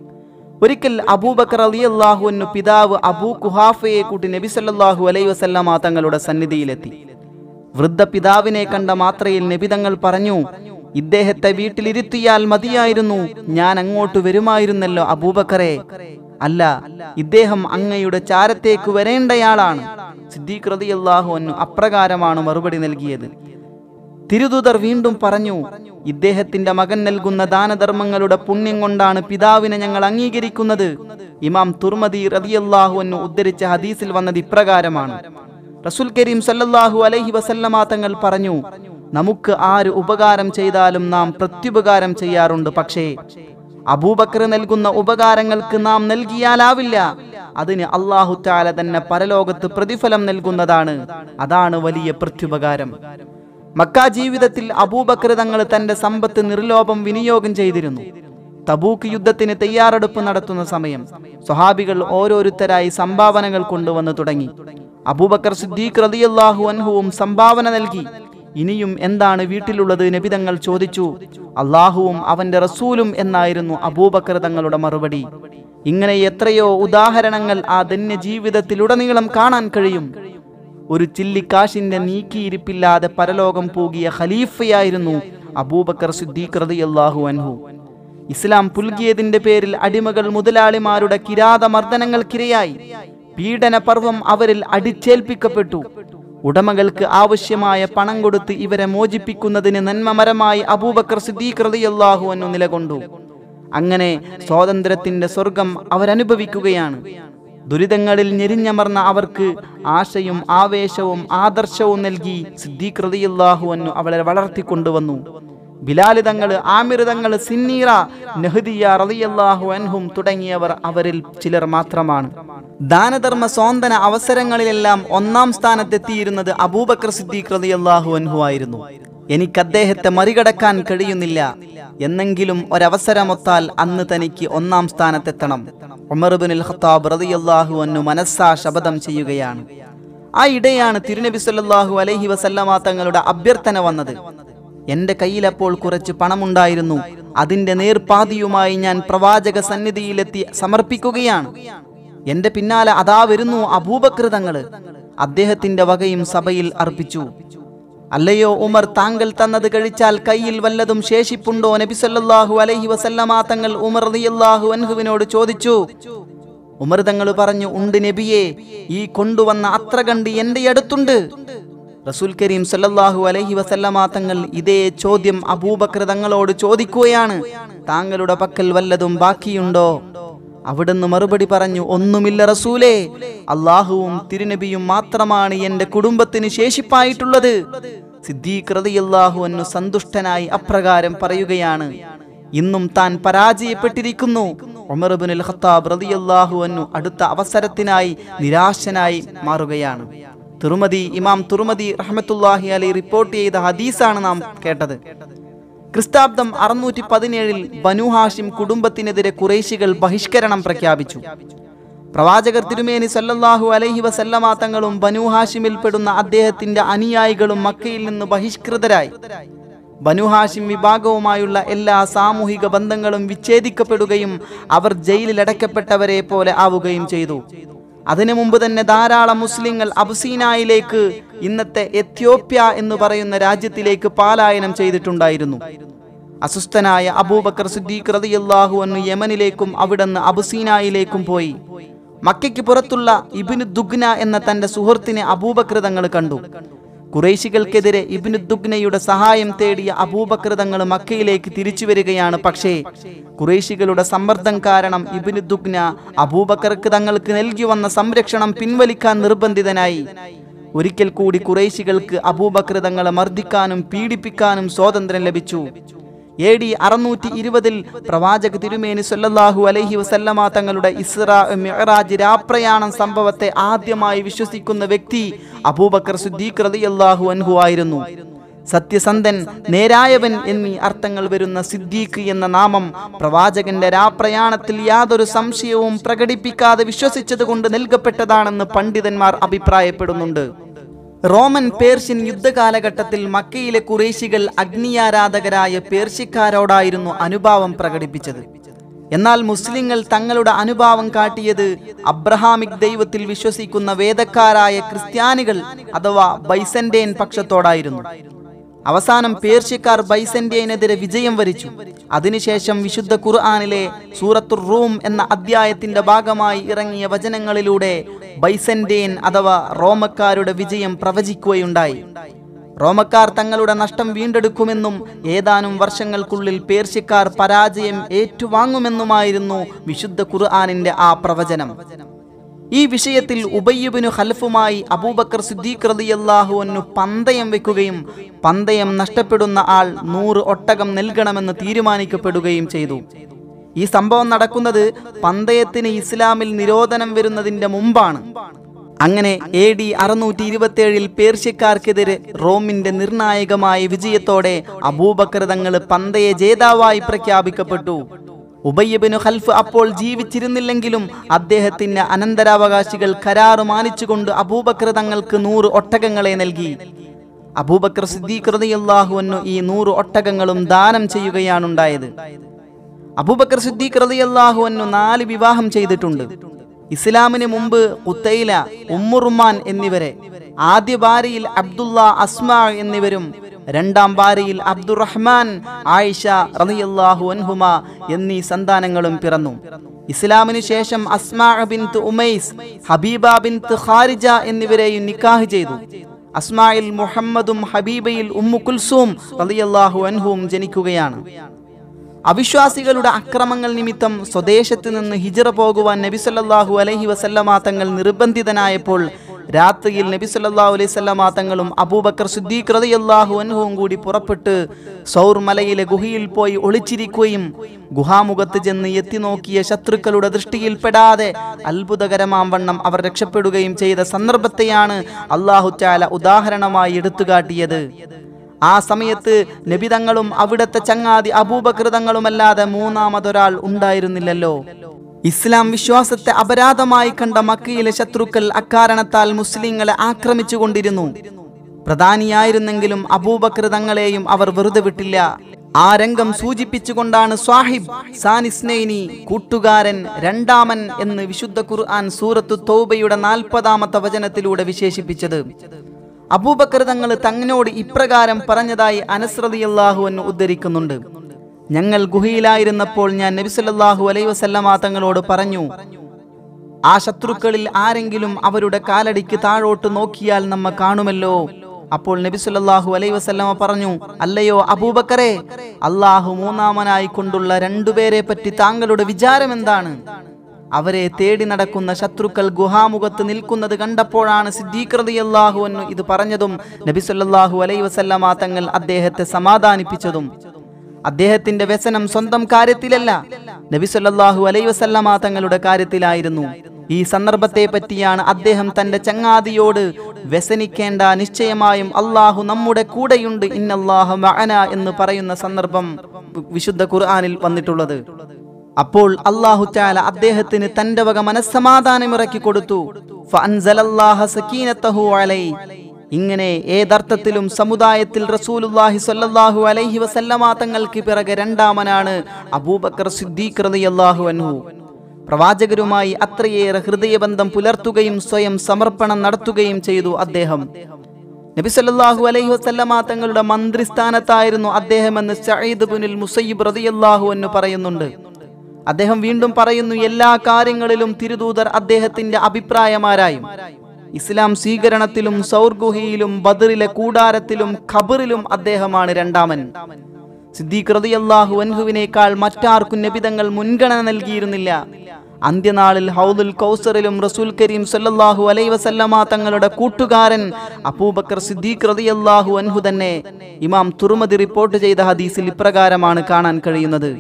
ഒരിക്കൽ അബൂബക്കർ അലിയല്ലാഹുവിനു പിതാവ് അബൂ കുഹാഫയെ കൂട്ടി നബി സല്ലല്ലാഹു അലൈഹി വസല്ലമ തങ്ങളുടെ സന്നിധിയിലെത്തി വൃദ്ധ പിതാവിനെ കണ്ട മാത്രയിൽ നബി തങ്ങൾ പറഞ്ഞു ഇദ്ദേഹത്തെ വീട്ടിലിരുത്തിയാൽ മതിയായിരുന്നു ഞാൻ അങ്ങോട്ട് വരുമായിരുന്നല്ലോ അബൂബക്കറെ അല്ല ഇദ്ദേഹം അങ്ങയുടെ ചാരത്തേക്ക് വരേണ്ടയാളാണ് സിദ്ദീഖ് റളിയല്ലാഹു അൻഹു അപ്രകാരമാണ് മറുപടി നൽകിയത് തിരുദൂതർ വീണ്ടും പറഞ്ഞു ഇദ്ദേഹത്തിന്റെ മകൻ നൽകുന്ന ദാനധർമ്മങ്ങളുടെ പുണ്യം കൊണ്ടാണ് പിതാവിനെ ഞങ്ങൾ അംഗീകരിക്കുന്നത് ഇമാം തുർമദി റതിയല്ലാഹു എന്ന് ഉദ്ധരിച്ച ഹദീസിൽ വന്നത് ഇപ്രകാരമാണ് റസുൽ കരീം സല്ലല്ലാഹു അലൈഹി വസല്ലമ തങ്ങൾ പറഞ്ഞു നമുക്ക് ആര് ഉപകാരം ചെയ്താലും നാം പ്രത്യുപകാരം ചെയ്യാറുണ്ട് പക്ഷേ അബൂബക്കർ നൽകുന്ന ഉപകാരങ്ങൾക്ക് നാം നൽകിയാലാവില്ല അതിന് അള്ളാഹു താല തന്നെ പരലോകത്ത് പ്രതിഫലം നൽകുന്നതാണ് അതാണ് വലിയ പ്രത്യുപകാരം മക്ക ജീവിതത്തിൽ അബൂബക്കർ തങ്ങൾ തന്റെ സമ്പത്ത് നിർലോഭം വിനിയോഗം ചെയ്തിരുന്നു തബൂക്ക് യുദ്ധത്തിന് തയ്യാറെടുപ്പ് നടത്തുന്ന സമയം സ്വഹാബികൾ ഓരോരുത്തരായി സംഭാവനകൾ കൊണ്ടുവന്നു തുടങ്ങി അബൂബക്കർ സിദ്ദീഖ് റളിയല്ലാഹു അൻഹുവും സംഭാവന നൽകി ഇനിയും എന്താണ് വീട്ടിലുള്ളത് നബിതങ്ങൾ ചോദിച്ചു അള്ളാഹുവും അവന്റെ റസൂലും എന്നായിരുന്നു അബൂബക്കർ തങ്ങളുടെ മറുപടി ഇങ്ങനെ എത്രയോ ഉദാഹരണങ്ങൾ ആ ധന്യ ജീവിതത്തിലുടനീളം കാണാൻ കഴിയും ഒരു ചില്ലിക്കാശിന്റെ നീക്കിയിരിപ്പില്ലാതെ പരലോകം പോകിയ ഖലീഫയായിരുന്നു അബൂബക്കർ സിദ്ദീഖ് റളിയല്ലാഹു അൻഹു ഇസ്ലാം പുൽകിയതിന്റെ പേരിൽ അടിമകൾ മുതലാളിമാരുടെ കിരാതമർദ്ദനങ്ങൾക്കിരയായി പീഡന പർവം അവരിൽ അടിച്ചേൽപ്പിക്കപ്പെട്ടു ഉടമകൾക്ക് ആവശ്യമായ പണം കൊടുത്ത് ഇവരെ മോചിപ്പിക്കുന്നതിന് നന്മമരമായി അബൂബക്കർ സിദ്ദീഖ് റളിയല്ലാഹു അൻഹു നിലകൊണ്ടു അങ്ങനെ സ്വാതന്ത്ര്യത്തിന്റെ സ്വർഗം അവരനുഭവിക്കുകയാണ് ദുരിതങ്ങളിൽ ഞെരിഞ്ഞമർന്ന അവർക്ക് ആശയും ആവേശവും ആദർശവും നൽകി സിദ്ദീഖ് റളിയല്ലാഹു അൻഹു അവളെ വളർത്തിക്കൊണ്ടുവന്നു ബിലാല് തങ്ങള് ആമിർ തങ്ങള് സിന്നീറ നെഹ്ദിയ റളിയല്ലാഹു അൻഹും തുടങ്ങിയവർ അവരിൽ ചിലർ മാത്രമാണ് ദാനധർമ്മ സ്വാന്തന അവസരങ്ങളിലെല്ലാം ഒന്നാം സ്ഥാനത്തെത്തിയിരുന്നത് അബൂബക്കർ സിദ്ദീഖ് റളിയല്ലാഹു അൻഹു ആയിരുന്നു എനിക്ക് അദ്ദേഹത്തെ മറികടക്കാൻ കഴിയുന്നില്ല എന്നെങ്കിലും ഒരവസരമൊത്താൽ അന്ന് തനിക്ക് ഒന്നാം സ്ഥാനത്തെത്തണം ഉമർബിനുൽ ഖത്താബ് റളിയല്ലാഹു അൻഹു മനസ്സാ ശപഥം ചെയ്യുകയാണ് ആ ഇടെയാണ് തിരുനബി സല്ലല്ലാഹു അലൈഹി വസല്ലമ തങ്ങളുടെ അഭ്യർത്ഥന വന്നത് എന്റെ കയ്യിൽ അപ്പോൾ കുറച്ച് പണമുണ്ടായിരുന്നു അതിന്റെ നേർപാതിയുമായി ഞാൻ പ്രവാചക സന്നിധിയിലെത്തി സമർപ്പിക്കുകയാണ് എന്റെ പിന്നാലെ അതാ വരുന്നു അബൂബക്കർ തങ്ങള് അദ്ദേഹത്തിന്റെ വകയും സഭയിൽ അർപ്പിച്ചു അല്ലയോ ഉമർ താങ്കൾ തന്നത് കഴിച്ചാൽ കയ്യിൽ വല്ലതും ശേഷിപ്പുണ്ടോ നബി സല്ലല്ലാഹു അലൈഹി വസല്ലമ തങ്ങൾ ഉമർ റളിയല്ലാഹു അൻഹുവിനോട് ചോദിച്ചു ഉമർ തങ്ങൾ പറഞ്ഞു ഉണ്ട് നബിയെ ഈ കൊണ്ടുവന്ന അത്ര കണ്ട് എന്റെ അടുത്തുണ്ട് റസൂൽ കരീം സല്ലല്ലാഹു അലൈഹി വസല്ലമ തങ്ങൾ ഇതേ ചോദ്യം അബൂബക്കർ തങ്ങളോട് ചോദിക്കുകയാണ് താങ്കളുടെ പക്കൽ വല്ലതും ബാക്കിയുണ്ടോ അവിടുന്ന് മറുപടി പറഞ്ഞു ഒന്നുമില്ല റസൂലേ അള്ളാഹുവും തിരുനബിയും മാത്രമാണ് എന്റെ കുടുംബത്തിന് ശേഷിപ്പായിട്ടുള്ളത് സിദ്ദീഖ് റളിയല്ലാഹു അൻഹു സന്തുഷ്ടനായി അപ്രകാരം പറയുകയാണ് ഇന്നും താൻ പരാജയപ്പെട്ടിരിക്കുന്നു ഉമർ ഇബ്നുൽ ഖത്താബ് റളിയല്ലാഹു അൻഹു അടുത്ത അവസരത്തിനായി നിരാശനായി മാറുകയാണ് തുറുമതി ഇമാം തുറുമതി റഹ്മത്തുല്ലാഹി അലി റിപ്പോർട്ട് ചെയ്ത ഹദീസാണ് നാം കേട്ടത് ക്രിസ്താബ്ദം അറുന്നൂറ്റി പതിനേഴിൽ ബനു ഹാഷിം കുടുംബത്തിനെതിരെ കുറേശികൾ ബഹിഷ്കരണം പ്രഖ്യാപിച്ചു പ്രവാചകർ തിരുമേനി സല്ലല്ലാഹു അലൈഹി വസല്ലമ തങ്ങളും ബനു ഹാഷിമിൽ പെടുന്ന അദ്ദേഹത്തിന്റെ അനുയായികളും മക്കയിൽ നിന്ന് ബഹിഷ്കൃതരായി ബനു ഹാഷിം വിഭാഗവുമായുള്ള എല്ലാ സാമൂഹിക ബന്ധങ്ങളും വിച്ഛേദിക്കപ്പെടുകയും അവർ ജയിലിലടക്കപ്പെട്ടവരെ പോലെ ആവുകയും ചെയ്തു അതിനു മുമ്പ് തന്നെ ധാരാളം മുസ്ലിങ്ങൾ അബ്സീനായിലേക്ക് ഇന്നത്തെ എത്യോപ്യ എന്ന് പറയുന്ന രാജ്യത്തിലേക്ക് പാലായനം ചെയ്തിട്ടുണ്ടായിരുന്നു അസുസ്ഥനായ അബൂബക്കർ സിദ്ദീഖ് റളിയല്ലാഹു അൻഹു യമനിലേക്കും അവിടുന്ന് അബ്സീനായിലേക്കും പോയി മക്കയ്ക്ക് പുറത്തുള്ള ഇബിന് ദുഗ്ന എന്ന തന്റെ സുഹൃത്തിനെ അബൂബക്കർ തങ്ങൾ കണ്ടു കുറേശികൾക്കെതിരെ ഇബ്നു ദുഗ്നയുടെ സഹായം തേടിയ അബൂബക്കർ തങ്ങൾ മക്കയിലേക്ക് തിരിച്ചു വരികയാണ് പക്ഷേ കുറേശികളുടെ സമ്മർദ്ദം കാരണം ഇബ്നു ദുഗ്ന അബൂബക്കർക്ക് തങ്ങൾക്ക് നൽകി വന്ന സംരക്ഷണം പിൻവലിക്കാൻ നിർബന്ധിതനായി ഒരിക്കൽ കൂടി കുറേശികൾക്ക് അബൂബക്കർ തങ്ങളെ മർദ്ദിക്കാനും പീഡിപ്പിക്കാനും സ്വാതന്ത്ര്യം ലഭിച്ചു എ ഡി അറുന്നൂറ്റി ഇരുപതിൽ പ്രവാചക തിരുമേനി സല്ലല്ലാഹു അലൈഹി വസല്ലമ തങ്ങളുടെ ഇസ്രാ മിഅറാജ് രാപ്രയാണം സംഭവത്തെ ആദ്യമായി വിശ്വസിക്കുന്ന വ്യക്തി അബൂബക്കർ സിദ്ദീഖ് റളിയല്ലാഹു അൻഹു ആയിരുന്നു സത്യസന്ധൻ നേരായവൻ എന്നീ അർത്ഥങ്ങൾ വരുന്ന സിദ്ദീഖ് എന്ന നാമം പ്രവാചകന്റെ രാപ്രയാണത്തിൽ യാതൊരു സംശയവും പ്രകടിപ്പിക്കാതെ വിശ്വസിച്ചതുകൊണ്ട് നൽകപ്പെട്ടതാണെന്ന് പണ്ഡിതന്മാർ അഭിപ്രായപ്പെടുന്നുണ്ട് റോമൻ പേർഷ്യൻ യുദ്ധകാലഘട്ടത്തിൽ മക്കയിലെ കുറേശികൾ അഗ്നിയാരാധകരായ പേർഷ്യക്കാരോടായിരുന്നു അനുഭാവം പ്രകടിപ്പിച്ചത് എന്നാൽ മുസ്ലിങ്ങൾ തങ്ങളുടെ അനുഭാവം കാട്ടിയത് അബ്രഹാമിക് ദൈവത്തിൽ വിശ്വസിക്കുന്ന വേദക്കാരായ ക്രിസ്ത്യാനികൾ അഥവാ ബൈസന്റേൻ പക്ഷത്തോടായിരുന്നു അവസാനം പേർഷ്യക്കാർ ബൈസന്റേനെതിരെ വിജയം വരിച്ചു അതിനുശേഷം വിശുദ്ധ ഖുർആാനിലെ സൂറത്തുർ റൂം എന്ന അധ്യായത്തിന്റെ ഭാഗമായി ഇറങ്ങിയ വചനങ്ങളിലൂടെ ബൈസന്റേൻ അഥവാ റോമക്കാരുടെ വിജയം പ്രവചിക്കുകയുണ്ടായി റോമക്കാർ തങ്ങളുടെ നഷ്ടം വീണ്ടെടുക്കുമെന്നും ഏതാനും വർഷങ്ങൾക്കുള്ളിൽ പേർഷ്യക്കാർ പരാജയം ഏറ്റുവാങ്ങുമെന്നുമായിരുന്നു വിശുദ്ധ ഖുർആാനിന്റെ ആ പ്രവചനം ഈ വിഷയത്തിൽ ഉബയ്യുബിനു ഖൽഫുമായി അബൂബക്കർ സിദ്ദീഖ് റളിയല്ലാഹു അൻഹു പന്തയം വെക്കുകയും പന്തയം നഷ്ടപ്പെടുന്ന ആൾ നൂറ് ഒട്ടകം നൽകണമെന്ന് തീരുമാനിക്കപ്പെടുകയും ചെയ്തു ഈ സംഭവം നടക്കുന്നത് പന്തയത്തിന് ഇസ്ലാമിൽ നിരോധനം വരുന്നതിന്റെ മുമ്പാണ് അങ്ങനെ എ ഡി അറുന്നൂറ്റി ഇരുപത്തിയേഴിൽ പേർഷ്യക്കാർക്കെതിരെ റോമിന്റെ നിർണായകമായ വിജയത്തോടെ അബൂബക്കർ തങ്ങൾ പന്തയ ജേതാവായി പ്രഖ്യാപിക്കപ്പെട്ടു ഉബയ്യബിനു ഖൽഫ് അപ്പോൾ ജീവിച്ചിരുന്നില്ലെങ്കിലും അദ്ദേഹത്തിന്റെ അനന്തരാവകാശികൾ കരാറ് മാനിച്ചുകൊണ്ട് അബൂബക്കർ തങ്ങൾക്ക് നൂറ് ഒട്ടകങ്ങളെ നൽകി അബൂബക്കർ സിദ്ദീഖ് റളിയല്ലാഹു അൻഹു ഈ നൂറ് ഒട്ടകങ്ങളും ദാനം ചെയ്യുകയാണുണ്ടായത് അബൂബക്കർ സിദ്ദീഖ് റളിയല്ലാഹു അൻഹു നാല് വിവാഹം ചെയ്തിട്ടുണ്ട് ഇസ്ലാമിന് മുമ്പ് കുത്തൈല ഉമ്മുറുമാൻ എന്നിവരെ ആദ്യ ഭാര്യയിൽ അബ്ദുള്ള അസ്മ എന്നിവരും രണ്ടാം ഭാര്യയിൽ അബ്ദുറഹ്മാൻ ആയിഷ റളിയല്ലാഹു അൻഹുമ എന്നീ സന്താനങ്ങളും പിറന്നു ഇസ്ലാമിന് ശേഷം അസ്മാ ബിൻത്ത് ഉമൈസ് ഹബീബ ബിൻത്ത് ഖാരിജ എന്നിവരെയും നിക്കാഹ് ചെയ്തു അസ്മായിൽ മുഹമ്മദും ഹബീബയിൽ ഉമ്മു കുൽസൂം റളിയല്ലാഹു അൻഹുവും ജനിക്കുകയാണ് അവിശ്വാസികളുടെ അക്രമങ്ങൾ നിമിത്തം സ്വദേശത്ത് നിന്ന് ഹിജറ പോകുവാൻ നബി സല്ലല്ലാഹു അലൈഹി വസല്ലമ തങ്ങൾ നിർബന്ധിതനായപ്പോൾ രാത്രിയിൽ നബി സല്ലല്ലാഹു അലൈഹി വസല്ലമ തങ്ങളും അബൂബക്കർ സിദ്ദീഖ് റളിയല്ലാഹു അൻഹുവും കൂടി പുറപ്പെട്ട് സൗർ മലയിലെ ഗുഹയിൽ പോയി ഒളിച്ചിരിക്കുകയും ഗുഹാമുഖത്ത് ചെന്ന് എത്തി നോക്കിയ ശത്രുക്കളുടെ ദൃഷ്ടിയിൽപ്പെടാതെ അത്ഭുതകരമാം വണ്ണം അവർ രക്ഷപ്പെടുകയും ചെയ്ത സന്ദർഭത്തെയാണ് അള്ളാഹു ചാല ഉദാഹരണമായി എടുത്തുകാട്ടിയത് ആ സമയത്ത് നബിതങ്ങളും അവിടുത്തെ ചങ്ങാതി അബൂബകൃതങ്ങളുമല്ലാതെ മൂന്നാമതൊരാൾ ഉണ്ടായിരുന്നില്ലല്ലോ ഇസ്ലാം വിശ്വാസത്തെ അപരാധമായി കണ്ട മക്കയിലെ ശത്രുക്കൾ അക്കാരണത്താൽ മുസ്ലിങ്ങളെ ആക്രമിച്ചു കൊണ്ടിരുന്നു പ്രധാനിയായിരുന്നെങ്കിലും അബൂബക്കർ തങ്ങളെയും അവർ വെറുതെ വിട്ടില്ല ആ രംഗം സൂചിപ്പിച്ചുകൊണ്ടാണ് സ്വാഹിബ് സാനിസ്നൈനി കൂട്ടുകാരൻ രണ്ടാമൻ എന്ന് വിശുദ്ധ ഖുർആൻ സൂറത്തു തൗബയുടെ നാൽപ്പതാമത്തെ വചനത്തിലൂടെ വിശേഷിപ്പിച്ചത് അബൂബക്കർ തങ്ങൾ തങ്ങളോട് ഇപ്രകാരം പറഞ്ഞതായി അനസ്രതിയല്ലാഹു എന്ന് ഉദ്ധരിക്കുന്നുണ്ട് ഞങ്ങൾ ഗുഹയിലായിരുന്നപ്പോൾ ഞാൻ നബിസല്ലാഹു അലൈ വസല്ലമ തങ്ങളോട് പറഞ്ഞു ആ ശത്രുക്കളിൽ ആരെങ്കിലും അവരുടെ കാലടിക്ക് താഴോട്ട് നോക്കിയാൽ നമ്മ കാണുമല്ലോ അപ്പോൾ നബി സല്ലല്ലാഹു അലൈഹി വസല്ലമ പറഞ്ഞു അല്ലയോ അബൂബക്കറെ അള്ളാഹു മൂന്നാമനായി കൊണ്ടുള്ള രണ്ടുപേരെ പറ്റി താങ്കളുടെ വിചാരം എന്താണ് അവരെ തേടി നടക്കുന്ന ശത്രുക്കൾ ഗുഹാമുഖത്ത് നിൽക്കുന്നത് കണ്ടപ്പോഴാണ് സിദ്ദീഖ് റളിയല്ലാഹു അൻഹു ഇത് പറഞ്ഞതും നബി സല്ലല്ലാഹു അലൈഹി വസല്ലമ തങ്ങൾ അദ്ദേഹത്തെ സമാധാനിപ്പിച്ചതും അദ്ദേഹത്തിന്റെ വ്യസനം സ്വന്തം കാര്യത്തിലല്ല നബി സല്ലല്ലാഹു അലൈഹി വസല്ലമ തങ്ങളുടെ കാര്യത്തിലായിരുന്നു ഈ സന്ദർഭത്തെ പറ്റിയാണ് അദ്ദേഹം തന്റെ ചങ്ങാതിയോട് വ്യസനിക്കേണ്ട നിശ്ചയമായും അള്ളാഹു നമ്മുടെ കൂടെയുണ്ട് ഇന്നല്ലാഹ മഅന എന്ന് പറയുന്ന സന്ദർഭം വിശുദ്ധ ഖുർആനിൽ വന്നിട്ടുള്ളത് അപ്പോൾ അള്ളാഹു ചാല അദ്ദേഹത്തിന് തന്റെ വക മനസ്സമാധാനം ഇറക്കി കൊടുത്തു ഫഅൻസലല്ലാഹ സകീനത്തഹു അലൈ ഇങ്ങനെ ഏതർത്ഥത്തിലും സമുദായത്തിൽ റസൂലുല്ലാഹി സ്വല്ലല്ലാഹു അലൈഹി വസല്ലമ തങ്ങൾക്ക് പിറകെ രണ്ടാമനാണ് അബൂബക്കർ സിദ്ദീഖ് റളിയല്ലാഹു അൻഹു പ്രവാചകരുമായി അത്രയേറെ ഹൃദയബന്ധം പുലർത്തുകയും സ്വയം സമർപ്പണം നടത്തുകയും ചെയ്തു അദ്ദേഹം നബി സല്ലല്ലാഹു അലൈഹി വസല്ലമ തങ്ങളുടെ മന്ത്രിസ്ഥാനത്തായിരുന്നു അദ്ദേഹമെന്ന് സഈദ് ബിനുൽ മുസയ്യിബ് റളിയല്ലാഹു അൻഹു പറയുന്നുണ്ട് അദ്ദേഹം വീണ്ടും പറയുന്നു എല്ലാ കാര്യങ്ങളിലും തിരുദൂതർ അദ്ദേഹത്തിന്റെ അഭിപ്രായമാരായും ഇസ്ലാം സ്വീകരണത്തിലും സൗർഗുഹയിലും ബദറിലെ കൂടാരത്തിലും ഖബറിലും അദ്ദേഹമാണ് രണ്ടാമൻ സിദ്ദീഖ് റളിയല്ലാഹു അൻഹുവിനേക്കാൾ മറ്റാർക്കും നബിതങ്ങൾ മുൻഗണന നൽകിയിരുന്നില്ല അന്ത്യനാളിൽ ഹൗദുൽ കൗസറിലും റസൂൽ കരീം സല്ലല്ലാഹു അലൈ വസല്ലമ തങ്ങളുടെ കൂട്ടുകാരൻ അബൂബക്കർ സിദ്ദീഖ് റളിയല്ലാഹു അൻഹു തന്നെ ഇമാം തുറുമതി റിപ്പോർട്ട് ചെയ്ത ഹദീസിൽ ഇപ്രകാരമാണ് കാണാൻ കഴിയുന്നത്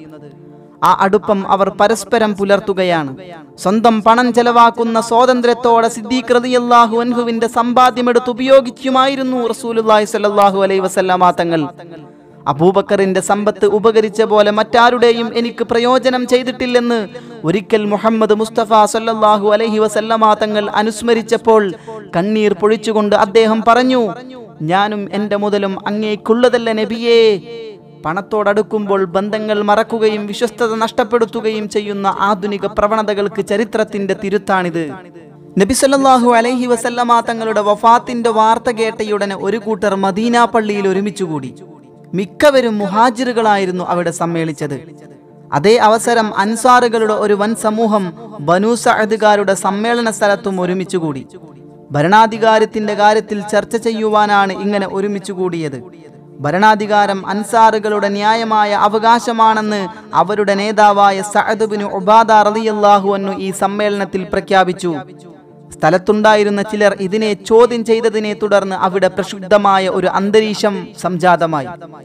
ആ അടുപ്പം അവർ പരസ്പരം പുലർത്തുകയാണ് സ്വന്തം പണം ചെലവാക്കുന്ന സ്വാതന്ത്ര്യത്തോടെ സിദ്ദീഖ് റളിയല്ലാഹു അൻഹുവിന്റെ സമ്പാദ്യമെടുത്ത് ഉപയോഗിക്കുമായിരുന്നു റസൂലുള്ളാഹി സ്വല്ലല്ലാഹു അലൈഹി വസല്ലമ തങ്ങൾ അബൂബക്കറിന്റെ സമ്പത്ത് ഉപകരിച്ച പോലെ മറ്റാരുടെയും എനിക്ക് പ്രയോജനം ചെയ്തിട്ടില്ലെന്ന് ഒരിക്കൽ മുഹമ്മദ് മുസ്തഫ സല്ലല്ലാഹു അലൈഹി വസല്ലമ തങ്ങൾ അനുസ്മരിച്ചപ്പോൾ കണ്ണീർ പൊഴിച്ചുകൊണ്ട് അദ്ദേഹം പറഞ്ഞു ഞാനും എൻ്റെ മുതലും അങ്ങേക്കുള്ളതല്ല നബിയേ പണത്തോടടുക്കുമ്പോൾ ബന്ധങ്ങൾ മറക്കുകയും വിശ്വസ്തത നഷ്ടപ്പെടുത്തുകയും ചെയ്യുന്ന ആധുനിക പ്രവണതകൾക്ക് ചരിത്രത്തിന്റെ തിരുത്താണിത് നബി സല്ലല്ലാഹു അലൈഹി വസല്ലമ തങ്ങളുടെ വഫാത്തിന്റെ വാർത്ത കേട്ടയുടനെ ഒരു കൂട്ടർ മദീന പള്ളിയിൽ ഒരുമിച്ചുകൂടി മിക്കവരും മുഹാജിറുകളായിരുന്നു അവിടെ സമ്മേളിച്ചത് അതേ അവസരം അൻസാറുകളുടെ ഒരു വൻ സമൂഹം ബനു സഅദുകാരുടെ സമ്മേളന സ്ഥലത്തും ഒരുമിച്ചുകൂടി ഭരണാധികാരത്തിന്റെ കാര്യത്തിൽ ചർച്ച ചെയ്യുവാനാണ് ഇങ്ങനെ ഒരുമിച്ചുകൂടിയത് ഭരണാധികാരം അൻസാറുകളുടെ ന്യായമായ അവകാശമാണെന്ന് അവരുടെ നേതാവായ സഅദ് ബിൻ ഉബാദ റളിയല്ലാഹു അൻഹു ഈ സമ്മേളനത്തിൽ പ്രഖ്യാപിച്ചു സ്ഥലത്തുണ്ടായിരുന്ന ചിലർ ഇതിനെ ചോദ്യം ചെയ്തതിനെ തുടർന്ന് അവിടെ പ്രക്ഷുബ്ധമായ ഒരു അന്തരീക്ഷം സംജാതമായി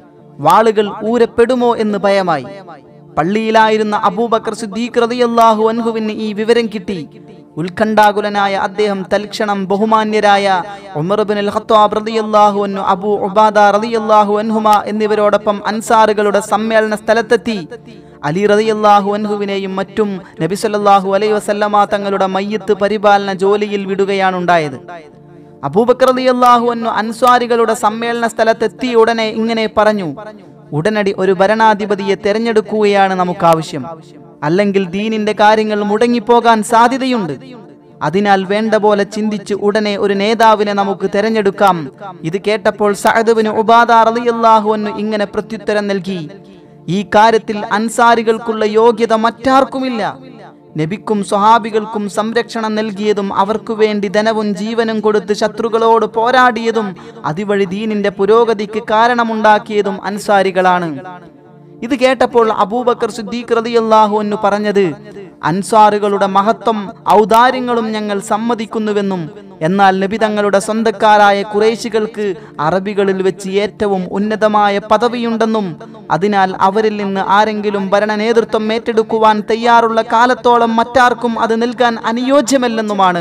വാളുകൾ ഊരപ്പെടുമോ എന്ന് ഭയമായി പള്ളിയിലായിരുന്ന അബൂബക്കർ സിദ്ദീഖ് റളിയല്ലാഹു അൻഹുവിന് ഈ വിവരം കിട്ടി ഉത്കണ്ഠാകുലനായ അദ്ദേഹം തൽക്ഷണം ബഹുമാന്യരായ ഉമർ ബിൻ അൽ ഖത്താബ് റളിയല്ലാഹു അൻഹു അബൂ ഉബാദ റളിയല്ലാഹു അൻഹുമ എന്നിവരോടൊപ്പം അൻസാറുകളുടെ സമ്മേളന സ്ഥലത്തെത്തി അലി റളിയല്ലാഹു അൻഹുവിനെയും മറ്റും നബി സല്ലല്ലാഹു അലൈഹി വസല്ലമ തങ്ങളുടെ മയ്യത്ത് പരിപാലന ജോലിയിൽ വിടുകയാണ് ഉണ്ടായത് അബൂബക്കർ റളിയല്ലാഹു അൻഹു അൻസ്വാരികളുടെ സമ്മേളന സ്ഥലത്തെത്തിയ ഉടനെ ഇങ്ങനെ പറഞ്ഞു ഉടനടി ഒരു ഭരണാധിപതിയെ തെരഞ്ഞെടുക്കുകയാണ് നമുക്ക് ആവശ്യം അല്ലെങ്കിൽ ദീനിന്റെ കാര്യങ്ങൾ മുടങ്ങിപ്പോകാൻ സാധ്യതയുണ്ട് അതിനാൽ വേണ്ട പോലെ ചിന്തിച്ച് ഉടനെ ഒരു നേതാവിനെ നമുക്ക് തെരഞ്ഞെടുക്കാം ഇത് കേട്ടപ്പോൾ സഅദുബിന് ഉബാദ റളിയല്ലാഹു അൻഹു ഇങ്ങനെ പ്രത്യുത്തരം നൽകി ഈ കാര്യത്തിൽ അൻസാരികൾക്കുള്ള യോഗ്യത മറ്റാർക്കുമില്ല നബിക്കും സ്വഹാബികൾക്കും സംരക്ഷണം നൽകിയതും അവർക്കു വേണ്ടി ധനവും ജീവനും കൊടുത്ത് ശത്രുക്കളോട് പോരാടിയതും അതുവഴി ദീനിന്റെ പുരോഗതിക്ക് കാരണമുണ്ടാക്കിയതും അൻസാരികളാണ് ഇത് കേട്ടപ്പോൾ അബൂബക്കർ സിദ്ദീഖ് റളിയല്ലാഹു അൻഹു പറഞ്ഞത് അൻസാറുകളുടെ മഹത്വം ഔദാര്യങ്ങളും ഞങ്ങൾ സമ്മതിക്കുന്നുവെന്നും എന്നാൽ നബി തങ്ങളുടെ സ്വന്തക്കാരായ കുറേശികൾക്ക് അറബികളിൽ വെച്ച് ഏറ്റവും ഉന്നതമായ പദവിയുണ്ടെന്നും അതിനാൽ അവരിൽ നിന്ന് ആരെങ്കിലും ഭരണ നേതൃത്വം ഏറ്റെടുക്കുവാൻ തയ്യാറുള്ള കാലത്തോളം മറ്റാർക്കും അത് നൽകാൻ അനുയോജ്യമല്ലെന്നുമാണ്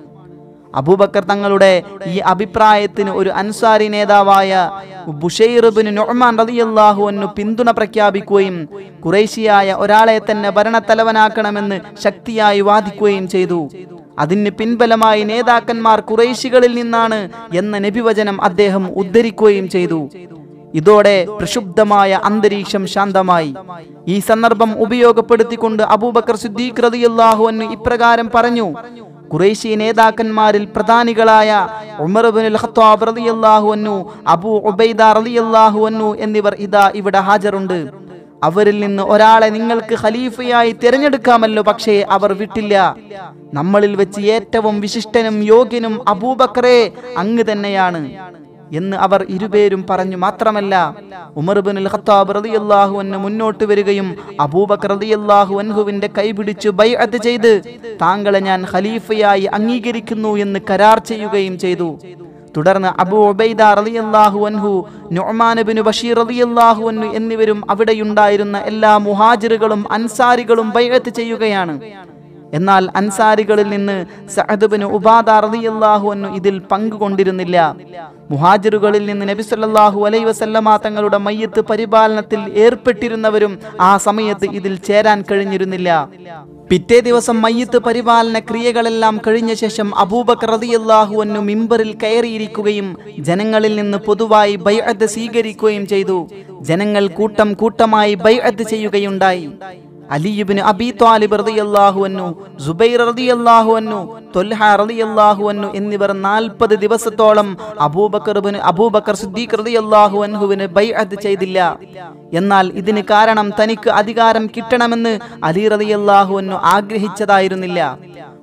അബൂബക്കർ തങ്ങളുടെ ഈ അഭിപ്രായത്തിന് ഒരു അൻസാരി നേതാവായ ബുഷൈറുബിന് നൊഹ്മാൻ റളിയല്ലാഹു അൻഹു പിന്തുണ പ്രഖ്യാപിക്കുകയും കുറേശിയായ ഒരാളെ തന്നെ ഭരണത്തലവനാക്കണമെന്ന് ശക്തിയായി വാദിക്കുകയും ചെയ്തു അതിന് പിൻബലമായി നേതാക്കന്മാർ കുറേശികളിൽ നിന്നാണ് എന്ന നബിവചനം അദ്ദേഹം ഉദ്ധരിക്കുകയും ചെയ്തു ഇതോടെ പ്രക്ഷുബ്ധമായ അന്തരീക്ഷം ശാന്തമായി ഈ സന്ദർഭം ഉപയോഗപ്പെടുത്തിക്കൊണ്ട് അബൂബക്കർ സിദ്ദീഖ് റളിയല്ലാഹു അൻഹു ഇപ്രകാരം പറഞ്ഞു ഖുറൈശി നേതാക്കന്മാരിൽ പ്രധാനികളായ ഉമർ ബിൻ ഖത്താബ് റളിയല്ലാഹു അൻഹു അബൂ ഉബൈദ റളിയല്ലാഹു അൻഹു എന്നിവർ ഇതാ ഇവിടെ ഹാജറുണ്ട് അവരിൽ നിന്ന് ഒരാളെ നിങ്ങൾക്ക് ഖലീഫയായി തിരഞ്ഞെടുക്കാമല്ലോ പക്ഷേ അവർ വിട്ടില്ല നമ്മളിൽ വെച്ച് ഏറ്റവും വിശിഷ്ടനും യോഗ്യനും അബൂബക്കറെ അങ്ങ് തന്നെയാണ് എന്ന് അവർ ഇരുപേരും പറഞ്ഞു മാത്രമല്ല ഉമർ ബിൻ ഖത്താബ് റളിയല്ലാഹു അൻഹു മുന്നോട്ട് വരികയും അബൂബക്കർ റളിയല്ലാഹു അൻഹുവിന്റെ കൈപിടിച്ചു ബൈഅത്ത് ചെയ്ത് താങ്കളെ ഞാൻ ഖലീഫയായി അംഗീകരിക്കുന്നു എന്ന് കരാർ ചെയ്യുകയും ചെയ്തു തുടർന്ന് അബൂ ഉബൈദ റളിയല്ലാഹു അൻഹു നുഅ്മാൻ ബിൻ ബഷീർ റളിയല്ലാഹു അൻഹു എന്നിവരും അവിടെയുണ്ടായിരുന്ന എല്ലാ മുഹാജിറുകളും അൻസാരികളും ബൈഅത്ത് ചെയ്യുകയാണ് എന്നാൽ അൻസാരികളിൽ നിന്ന് സഅദ് ബിൻ ഉബാദ റളിയല്ലാഹു അൻഹു ഇതിൽ പങ്കുകൊണ്ടിരുന്നില്ല മുഹാജിറുകളിൽ നിന്ന് നബി സല്ലല്ലാഹു അലൈഹി വസല്ലമ തങ്ങളുടെ മയ്യത്ത് പരിപാലനത്തിൽ ഏർപ്പെട്ടിരുന്നവരും ആ സമയത്ത് ഇതിൽ ചേരാൻ കഴിഞ്ഞിരുന്നില്ല പിറ്റേ ദിവസം മയ്യത്ത് പരിപാലന ക്രിയകളെല്ലാം കഴിഞ്ഞ ശേഷം അബൂബക്കർ റളിയല്ലാഹു അൻഹു മിമ്പറിൽ കയറിയിരിക്കുകയും ജനങ്ങളിൽ നിന്ന് പൊതുവായി ബൈഅത്ത് സ്വീകരിക്കുകയും ചെയ്തു ജനങ്ങൾ കൂട്ടം കൂട്ടമായി ബൈഅത്ത് ചെയ്യുകയുണ്ടായി അലിയുബിന് അബി താലിബ് റളിയല്ലാഹു അൻഹു സുബൈർ റളിയല്ലാഹു അൻഹു തൊൽഹ റളിയല്ലാഹു അൻഹു എന്നിവർ നാൽപ്പത് ദിവസത്തോളം അബൂബക്കർബിന് അബൂബക്കർ സിദ്ദീഖ് റളിയല്ലാഹു അൻഹുവിന് ബൈഅത്ത് ചെയ്തില്ല എന്നാൽ ഇതിന് കാരണം തനിക്ക് അധികാരം കിട്ടണമെന്ന് അലി റളിയല്ലാഹു അൻഹു ആഗ്രഹിച്ചതായിരുന്നില്ല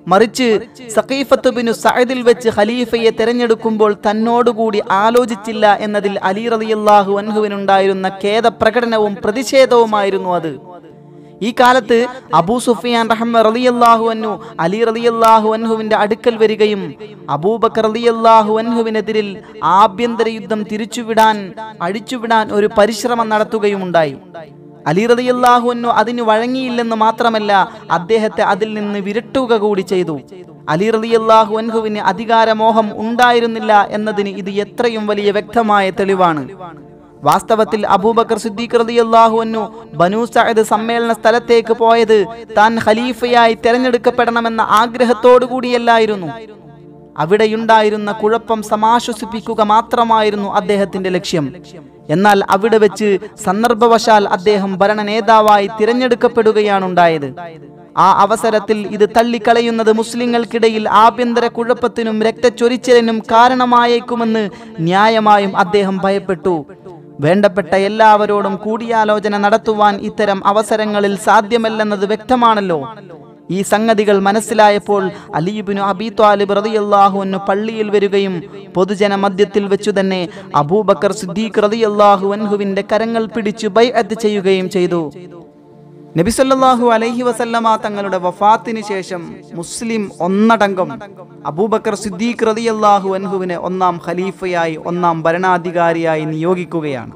മറിച്ച് സഖീഫത്ത് ബിനു സഅദിൽ വെച്ച് ഖലീഫയെ തെരഞ്ഞെടുക്കുമ്പോൾ തന്നോടുകൂടി ആലോചിച്ചില്ല എന്നതിൽ അലി റളിയല്ലാഹു അൻഹുവിനുണ്ടായിരുന്ന ഖേദപ്രകടനവും പ്രതിഷേധവുമായിരുന്നു അത് ഈ കാലത്ത് അബൂ സുഫിയാൻ റഹ്മ റളിയല്ലാഹു അൻഹു അലി റളിയല്ലാഹു അൻഹുവിന്റെ അടുക്കൽ വരികയും അബൂബക്കർ റളിയല്ലാഹു അൻഹുവിനെതിരിൽ ആഭ്യന്തര യുദ്ധം തിരിച്ചുവിടാൻ അഴിച്ചുവിടാൻ ഒരു പരിശ്രമം നടത്തുകയുമുണ്ടായി അലി റളിയല്ലാഹു അൻഹു അതിന് വഴങ്ങിയില്ലെന്ന് മാത്രമല്ല അദ്ദേഹത്തെ അതിൽ നിന്ന് വിരട്ടുക കൂടി ചെയ്തു അലി റളിയല്ലാഹു അൻഹുവിന് അധികാരമോഹം ഉണ്ടായിരുന്നില്ല എന്നതിന് ഇത് എത്രയും വലിയ വ്യക്തമായ തെളിവാണ് വാസ്തവത്തിൽ അബൂബക്കർ സിദ്ദീഖ് റളിയല്ലാഹു അൻഹു ബനൂ സഅദ് സമ്മേളന സ്ഥലത്തേക്ക് പോയത് താൻ ഖലീഫയായി തെരഞ്ഞെടുക്കപ്പെടണമെന്ന ആഗ്രഹത്തോടു കൂടിയല്ലായിരുന്നു അവിടെയുണ്ടായിരുന്ന കുഴപ്പം സമാശ്വസിപ്പിക്കുക മാത്രമായിരുന്നു അദ്ദേഹത്തിന്റെ ലക്ഷ്യം എന്നാൽ അവിടെ വെച്ച് സന്ദർഭവശാൽ അദ്ദേഹം ഭരണ നേതാവായി തിരഞ്ഞെടുക്കപ്പെടുകയാണുണ്ടായത് ആ അവസരത്തിൽ ഇത് തള്ളിക്കളയുന്നത് മുസ്ലിങ്ങൾക്കിടയിൽ ആഭ്യന്തര കുഴപ്പത്തിനും രക്തച്ചൊരിച്ചിലിനും കാരണമായേക്കുമെന്ന് ന്യായമായും അദ്ദേഹം ഭയപ്പെട്ടു വേണ്ടപ്പെട്ട എല്ലാവരോടും കൂടിയാലോചന നടത്തുവാൻ ഇത്തരം അവസരങ്ങളിൽ സാധ്യമല്ലെന്നത് വ്യക്തമാണല്ലോ ഈ സംഗതികൾ മനസ്സിലായപ്പോൾ അലീബിനു അബി ത്വാലിബ് റളിയല്ലാഹുവിന് പള്ളിയിൽ വരികയും പൊതുജന മധ്യത്തിൽ വെച്ചു തന്നെ അബൂബക്കർ സിദ്ദീഖ് റളിയല്ലാഹു അൻഹുവിന്റെ കരങ്ങൾ പിടിച്ചു ബൈഅത്ത് ചെയ്യുകയും ചെയ്തു നബി സല്ലല്ലാഹു അലൈഹി വസല്ലമ തങ്ങളുടെ വഫാത്തിന് ശേഷം മുസ്ലിം ഒന്നടങ്കം അബൂബക്കർ സിദ്ദീഖ് റളിയല്ലാഹു അൻഹുവിനെ ഒന്നാം ഖലീഫയായി ഒന്നാം ഭരണാധികാരിയായി നിയോഗിക്കുകയാണ്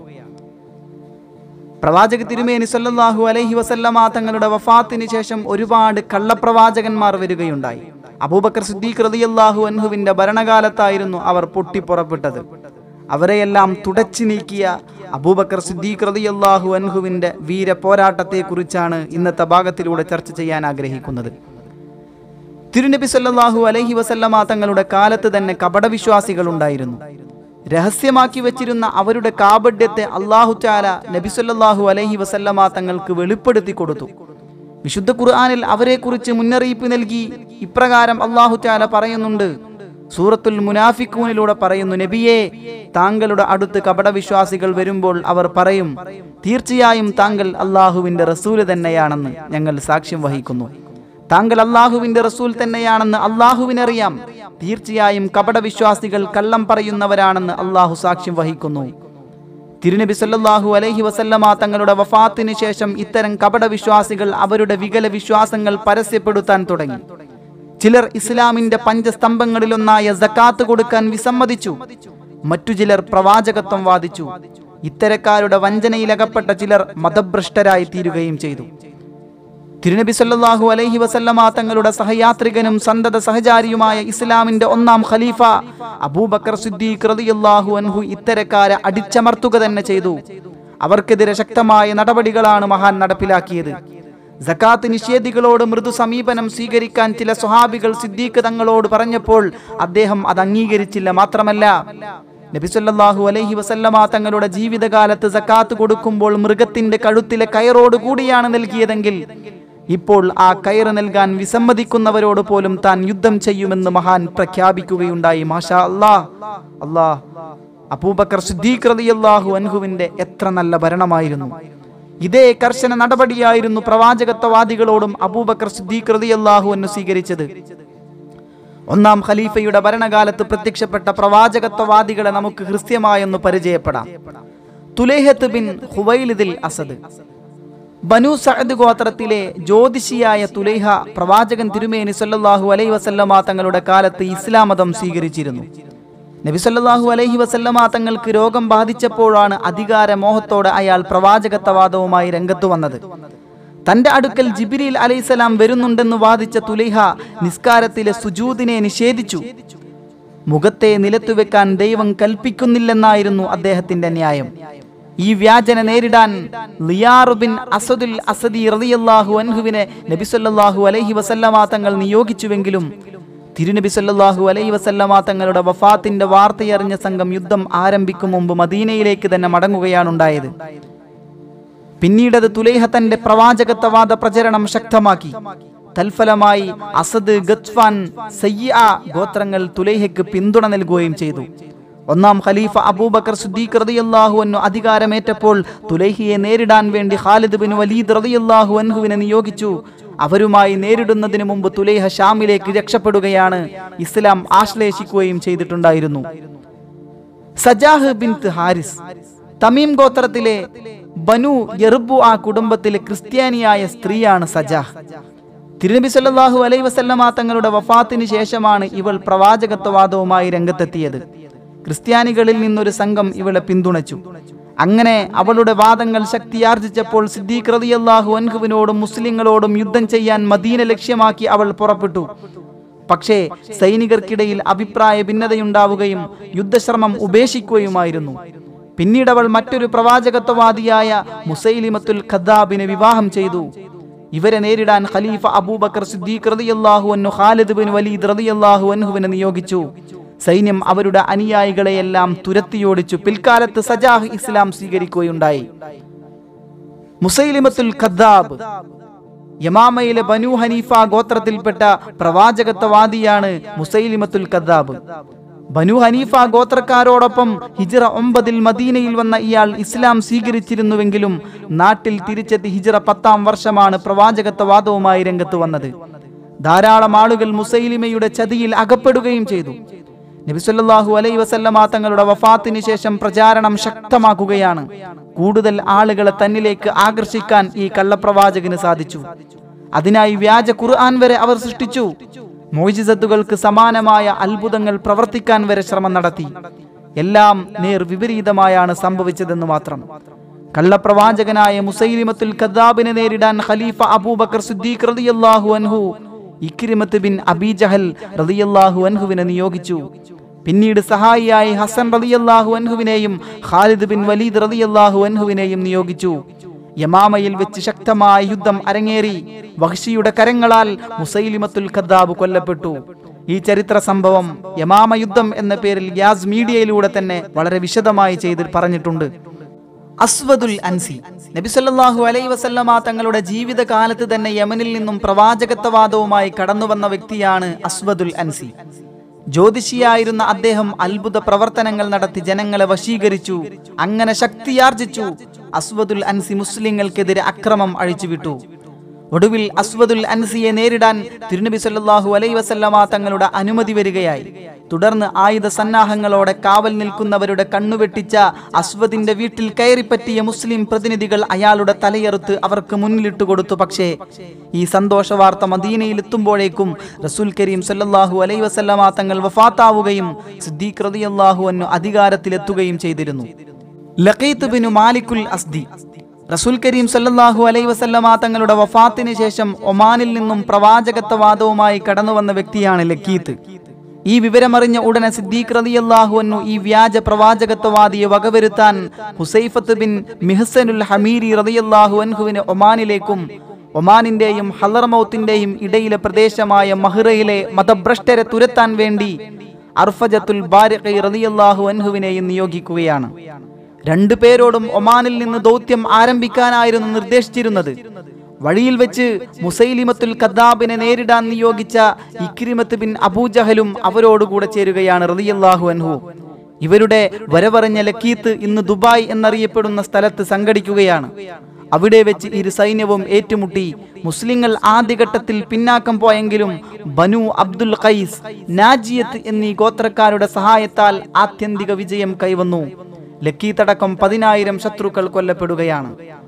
പ്രവാചക തിരുമേനി സല്ലല്ലാഹു അലൈഹി വസല്ലമ തങ്ങളുടെ വഫാത്തിന് ശേഷം ഒരുപാട് കള്ളപ്രവാചകന്മാർ വരികയുണ്ടായി അബൂബക്കർ സിദ്ദീഖ് റളിയല്ലാഹു അൻഹുവിന്റെ ഭരണകാലത്തായിരുന്നു അവർ പൊട്ടിപ്പുറപ്പെട്ടത് അവരെയെല്ലാം തുടച്ചു നീക്കിയ അബൂബക്കർ സിദ്ദീഖ് റളിയല്ലാഹു അൻഹുവിന്റെ വീര പോരാട്ടത്തെക്കുറിച്ചാണ് ഇന്നത്തെ ഭാഗത്തിലൂടെ ചർച്ച ചെയ്യാൻ ആഗ്രഹിക്കുന്നത് തിരുനബി സല്ലല്ലാഹു അലൈഹി വസല്ലമ തങ്ങളുടെ കാലത്ത് തന്നെ കപടവിശ്വാസികൾ ഉണ്ടായിരുന്നു രഹസ്യമാക്കി വെച്ചിരുന്ന അവരുടെ കാപഡ്യത്തെ അള്ളാഹു ചാല നബി സല്ലല്ലാഹു അലൈഹി വസല്ലമ തങ്ങൾക്ക് വെളിപ്പെടുത്തി കൊടുത്തു വിശുദ്ധ ഖുർആനിൽ അവരെക്കുറിച്ച് മുന്നറിയിപ്പ് നൽകി ഇപ്രകാരം അള്ളാഹു ചാല പറയുന്നുണ്ട് സൂറത്തുൽ മുനാഫിക്കൂനിലൂടെ പറയുന്നു നബിയെ താങ്കളുടെ അടുത്ത് കപടവിശ്വാസികൾ വരുമ്പോൾ അവർ പറയും തീർച്ചയായും താങ്കൾ അള്ളാഹുവിന്റെ റസൂല് തന്നെയാണെന്ന് ഞങ്ങൾ സാക്ഷ്യം വഹിക്കുന്നു താങ്കൾ അള്ളാഹുവിന്റെ റസൂൽ തന്നെയാണെന്ന് അള്ളാഹുവിനറിയാം തീർച്ചയായും കപടവിശ്വാസികൾ കള്ളം പറയുന്നവരാണെന്ന് അള്ളാഹു സാക്ഷ്യം വഹിക്കുന്നു തിരുനബി സല്ലല്ലാഹു അലൈഹി വസല്ലമ തങ്ങളുടെ വഫാത്തിന് ശേഷം ഇത്തരം കപടവിശ്വാസികൾ അവരുടെ വികല വിശ്വാസങ്ങൾ പരസ്യപ്പെടുത്താൻ തുടങ്ങി ചിലർ ഇസ്ലാമിന്റെ പഞ്ചസ്തംഭങ്ങളിലൊന്നായ സക്കാത്ത് കൊടുക്കാൻ വിസമ്മതിച്ചു മറ്റു ചിലർ പ്രവാചകത്വം വാദിച്ചു ഇത്തരക്കാരുടെ വഞ്ചനയിലകപ്പെട്ട ചിലർ മതഭ്രഷ്ടരായി തീരുകയും ചെയ്തു തിരുനബി സല്ലല്ലാഹു അലൈഹി വസല്ലമ തങ്ങളുടെ സഹയാത്രികനും സന്തത സഹചാരിയുമായ ഇസ്ലാമിന്റെ ഒന്നാം ഖലീഫ അബൂബക്കർ സിദ്ദീഖ് റളിയല്ലാഹു അൻഹു ഇത്തരക്കാരെ അടിച്ചമർത്തുക തന്നെ ചെയ്തു അവർക്കെതിരെ ശക്തമായ നടപടികളാണ് മഹാൻ നടപ്പിലാക്കിയത് സക്കാത്ത് നിഷേധികളോട് മൃദു സമീപനം സ്വീകരിക്കാൻ ചില സ്വഹാബികൾ സിദ്ദീഖ് തങ്ങളോട് പറഞ്ഞപ്പോൾ അദ്ദേഹം അത് അംഗീകരിച്ചില്ല മാത്രമല്ല നബി സല്ലല്ലാഹു അലൈഹി വസല്ലമ തങ്ങളുടെ ജീവിതകാലത്ത് സക്കാത്ത് കൊടുക്കുമ്പോൾ മൃഗത്തിന്റെ കഴുത്തിലെ കയറോട് കൂടിയാണ് നൽകിയതെങ്കിൽ ഇപ്പോൾ ആ കയറ് നൽകാൻ വിസമ്മതിക്കുന്നവരോട് പോലും താൻ യുദ്ധം ചെയ്യുമെന്ന് മഹാൻ പ്രഖ്യാപിക്കുകയുണ്ടായി മാഷാ അല്ലാ അല്ലാ അബൂബക്കർ സിദ്ദീഖ് റളിയല്ലാഹു അൻഹുവിന്റെ എത്ര നല്ല ഭരണമായിരുന്നു ഇതേ കർശന നടപടിയായിരുന്നു പ്രവാചകത്വവാദികളോടും അബൂബക്കർ സിദ്ദീഖ് റളിയല്ലാഹു അൻഹു സ്വീകരിച്ചത് ഒന്നാം ഖലീഫയുടെ ഭരണകാലത്ത് പ്രത്യക്ഷപ്പെട്ട പ്രവാചകത്വവാദികളെ നമുക്ക് ഹൃസ്യമായൊന്ന് പരിചയപ്പെടാം തുലേഹത്ത് ബിൻ ഹുവൈലിദിൽ അസദ് ബനു സഅദ് ഗോത്രത്തിലെ ജ്യോതിഷിയായ തുലൈഹ പ്രവാചകൻ തിരുമേനി സല്ലല്ലാഹു അലൈഹി വസല്ലമ തങ്ങളുടെ കാലത്ത് ഇസ്ലാം മതം സ്വീകരിച്ചിരുന്നു നബി സല്ലല്ലാഹു അലൈഹി വസല്ലമ തങ്ങൾക്ക് രോഗം ബാധിച്ചപ്പോഴാണ് അധികാര മോഹത്തോടെ അയാൾ പ്രവാചകത്വവാദവുമായി രംഗത്തു വന്നത് തന്റെ അടുക്കൽ ജിബിരിൽ അലൈഹിസലാം വരുന്നുണ്ടെന്ന് വാദിച്ച തുലൈഹ നിസ്കാരത്തിലെ സുജൂദിനെ നിഷേധിച്ചു മുഖത്തെ നിലത്തുവെക്കാൻ ദൈവം കൽപ്പിക്കുന്നില്ലെന്നായിരുന്നു അദ്ദേഹത്തിന്റെ ന്യായം ഈ വ്യാജന നേരിടാൻ ലിയാറുബിൻ അസദുൽ അസദി റളിയല്ലാഹു അൻഹുവിനെ നബി സല്ലല്ലാഹു അലൈഹി വസല്ലമ തങ്ങൾ നിയോഗിച്ചുവെങ്കിലും തിരുനബി സല്ലല്ലാഹു അലൈഹി വസല്ലമ തങ്ങളുടെ വഫാത്തിന്റെ വാർത്തയറിഞ്ഞ സംഘം യുദ്ധം ആരംഭിക്കും മുമ്പ് മദീനയിലേക്ക് തന്നെ മടങ്ങുകയാണുണ്ടായത് പിന്നീടത് തുലൈഹ തന്റെ പ്രവാചകത്വവാദ പ്രചരണം ശക്തമാക്കി തൽഫലമായി അസദ് ഗത്ഫാൻ സയ്യ ഗോത്രങ്ങൾ തുലൈഹയ്ക്ക് പിന്തുണ നൽകുകയും ചെയ്തു ഒന്നാം ഖലീഫ അബൂബക്കർ സിദ്ദീഖ് റളിയല്ലാഹു അൻഹു അധികാരമേറ്റപ്പോൾ തുലൈഹിയെ നേരിടാൻ വേണ്ടി ഖാലിദ് ബിൻ വലീദ് റളിയല്ലാഹു അൻഹുവിനെ നിയോഗിച്ചു അവരുമായി നേരിടുന്നതിന് മുമ്പ് തുലൈഹ ഷാമിലേക്ക് രക്ഷപ്പെടുകയാണ് ഇസ്ലാം ആശ്ലേഷിക്കുകയും ചെയ്തിട്ടുണ്ടായിരുന്നു സജാഹ് ബിൻ ഹാരിസ് തമീം ഗോത്രത്തിലെ ബനു യെറുബു ആ കുടുംബത്തിലെ ക്രിസ്ത്യാനിയായ സ്ത്രീയാണ് സജാഹ് തിരുനബി സല്ലല്ലാഹു അലൈ വസല്ലമ തങ്ങളുടെ വഫാത്തിന് ശേഷമാണ് ഇവൾ പ്രവാചകത്വവാദവുമായി രംഗത്തെത്തിയത് ക്രിസ്ത്യാനികളിൽ നിന്നൊരു സംഘം ഇവളെ പിന്തുണച്ചു അങ്ങനെ അവളുടെ വാദങ്ങൾ ശക്തിയാർജിച്ചപ്പോൾ സിദ്ദീഖ് റളിയല്ലാഹു അൻഹുവിനോടും മുസ്ലിങ്ങളോടും യുദ്ധം ചെയ്യാൻ മദീന ലക്ഷ്യമാക്കി അവൾ പുറപ്പെട്ടു പക്ഷേ സൈനികർക്കിടയിൽ അഭിപ്രായ ഭിന്നതയുണ്ടാവുകയും യുദ്ധശ്രമം ഉപേക്ഷിക്കുകയുമായിരുന്നു പിന്നീട് അവൾ മറ്റൊരു പ്രവാചകത്വവാദിയായ മുസൈലിമത്തുൽ ഖദ്ദാബിനെ വിവാഹം ചെയ്തു ഇവരെ നേരിടാൻ ഖലീഫ അബൂബക്കർ സിദ്ദീഖ് റളിയല്ലാഹു അൻഹു ഖാലിദ് ബിൻ വലീദ് റളിയല്ലാഹു അൻഹുവിനെ നിയോഗിച്ചു സൈന്യം അവരുടെ അനുയായികളെയെല്ലാം തുരത്തിയോടിച്ചു പിൽക്കാലത്ത് സജാഹ് ഇസ്ലാം സ്വീകരിക്കുകയുണ്ടായി മുസൈലിമത്തുൽ ഖദ്ദാബ് യമാമയിലെ ബനു ഹനീഫ ഗോത്രത്തിൽപ്പെട്ട പ്രവാചകത്വവാദിയാണ് മുസൈലിമത്തുൽ ഖദ്ദാബ് ബനു ഹനീഫ ഗോത്രക്കാരോടൊപ്പം ഹിജ്റ ഒമ്പതിൽ മദീനയിൽ വന്ന ഇയാൾ ഇസ്ലാം സ്വീകരിച്ചിരുന്നുവെങ്കിലും നാട്ടിൽ തിരിച്ചെത്തി ഹിജ്റ പത്താം വർഷമാണ് പ്രവാചകത്വവാദവുമായി രംഗത്ത് വന്നത് ധാരാളം ആളുകൾ മുസൈലിമയുടെ ചതിയിൽ അകപ്പെടുകയും ചെയ്തു നബിസല്ലാഹു അലൈ വസല്ലമ തങ്ങളുടെ വഫാത്തിന് ശേഷം പ്രചാരണം ശക്തമാക്കുകയാണ് കൂടുതൽ ആളുകളെ തന്നിലേക്ക് ആകർഷിക്കാൻ ഈ കള്ളപ്രവാചകന് സാധിച്ചു അതിനായി വ്യാജ ഖുർആൻ വരെ അവർ സൃഷ്ടിച്ചു മോജിസത്തുകൾക്ക് സമാനമായ അത്ഭുതങ്ങൾ പ്രവർത്തിക്കാൻ വരെ ശ്രമം നടത്തി എല്ലാം നേർ വിപരീതമായാണ് സംഭവിച്ചതെന്ന് മാത്രം കള്ളപ്രവാചകനായ മുസൈലിമത്തുൽ ഖദ്ദാബിനെ നേരിടാൻ ഖലീഫ അബൂബക്കർ സിദ്ദീഖ് റളിയല്ലാഹു അൻഹു ഇക്രിമത്ത് ബിൻ അബീജഹൽ റളിയല്ലാഹു അൻഹുവിനെ നിയോഗിച്ചു പിന്നീട് സഹായിയായി ഹസൻ റളിയല്ലാഹു അൻഹുവിനെയും ഖാലിദ് ബിൻ വലീദ് റളിയല്ലാഹു അൻഹുവിനെയും നിയോഗിച്ചു യമാമയിൽ വെച്ച് ശക്തമായ യുദ്ധം അരങ്ങേറി വഹ്ഷിയുടെ കരങ്ങളാൽ മുസൈലിമത്തുൽ ഖദ്ദാബ് കൊല്ലപ്പെട്ടു ഈ ചരിത്ര സംഭവം യമാമ യുദ്ധം എന്ന പേരിൽ യാസ് മീഡിയയിലൂടെ തന്നെ വളരെ വിശദമായി ചെയ്ത് പറഞ്ഞിട്ടുണ്ട് അസ്വദുൽ അൻസി നബി സല്ലല്ലാഹു അലൈഹി വസല്ലമ തങ്ങളുടെ ജീവിതകാലത്ത് തന്നെ യമനിൽ നിന്നും പ്രവാചകത്വവാദവുമായി കടന്നു വന്ന വ്യക്തിയാണ് അസ്വദുൽ അൻസി ജ്യോതിഷിയായിരുന്ന അദ്ദേഹം അത്ഭുത പ്രവർത്തനങ്ങൾ നടത്തി ജനങ്ങളെ വശീകരിച്ചു അങ്ങനെ ശക്തിയാർജിച്ചു അസ്വദുൽ അൻസി മുസ്ലിങ്ങൾക്കെതിരെ അക്രമം അഴിച്ചുവിട്ടു ഒടുവിൽ അസ്വദുൽ അൻസിയെ നേരിടാൻ തിരുനബി സല്ലല്ലാഹു അലൈഹി വസല്ലമ തങ്ങളുടെ അനുമതി വരികയായി തുടർന്ന് ആയുധ സന്നാഹങ്ങളോടെ കാവൽ നിൽക്കുന്നവരുടെ കണ്ണുവെട്ടിച്ച അസ്വദിന്റെ വീട്ടിൽ കയറിപ്പറ്റിയ മുസ്ലിം പ്രതിനിധികൾ അയാളുടെ തലയെറുത്ത് അവർക്ക് മുന്നിലിട്ട് കൊടുത്തു പക്ഷേ ഈ സന്തോഷ വാർത്ത മദീനയിൽ എത്തുമ്പോഴേക്കും റസൂൽ കരീം സല്ലല്ലാഹു അലൈഹി വസല്ലമ തങ്ങൾ വഫാത്താവുകയും സിദ്ദീഖ് റളിയല്ലാഹു അൻഹു അധികാരത്തിലെത്തുകയും ചെയ്തിരുന്നു ലഖീത്ത് ബിനു മാലിക്കുൽ അസ്ദി റസൂൽ കരീം സല്ലല്ലാഹു അലൈഹി വസല്ലമ തങ്ങളുടെ വഫാത്തിന് ശേഷം ഒമാനിൽ നിന്നും പ്രവാചകത്വവാദവുമായി കടന്നുവന്ന വ്യക്തിയാണ് ലക്കീത്ത് ഈ വിവരമറിഞ്ഞ ഉടനെ സിദ്ദീഖ് റളിയല്ലാഹു അൻഹു ഈ വ്യാജ പ്രവാചകത്വവാദിയെ വകവരുത്താൻ ഹുസൈഫത്ത് ബിൻ മിഹ്സനുൽ ഹമീരി റളിയല്ലാഹു അൻഹുവിനെ ഒമാനിലേക്കും ഒമാനിന്റെയും ഹലർമൗത്തിന്റെയും ഇടയിലെ പ്രദേശമായ മഹ്റയിലെ മതഭ്രഷ്ടരെ തുരത്താൻ വേണ്ടി അർഫജത്തുൽ ബാരിഖി റളിയല്ലാഹു അൻഹുവിനെയും നിയോഗിക്കുകയാണ് രണ്ടു പേരോടും ഒമാനിൽ നിന്ന് ദൗത്യം ആരംഭിക്കാനായിരുന്നു നിർദ്ദേശിച്ചിരുന്നത് വഴിയിൽ വെച്ച് മുസൈലിമത്തുൽ ഖദ്ദാബിനെ നേരിടാൻ നിയോഗിച്ച ഇക്രിമത്ത് ബിൻ അബൂജഹലും അവരോടുകൂടെ ചേരുകയാണ് റളിയല്ലാഹു അൻഹു ഇവരുടെ വരവറിഞ്ഞ ലക്കീത്ത് ഇന്ന് ദുബായ് എന്നറിയപ്പെടുന്ന സ്ഥലത്ത് സംഘടിക്കുകയാണ് അവിടെ വെച്ച് ഇരു സൈന്യവും ഏറ്റുമുട്ടി മുസ്ലിങ്ങൾ ആദ്യഘട്ടത്തിൽ പിന്നാക്കം പോയെങ്കിലും ബനു അബ്ദുൽ ഖൈസ് നാജിയത്ത് എന്നീ ഗോത്രക്കാരുടെ സഹായത്താൽ ആത്യന്തിക വിജയം കൈവന്നു ലക്കീത്തടക്കം പതിനായിരം ശത്രുക്കൾ കൊല്ലപ്പെടുകയാണ്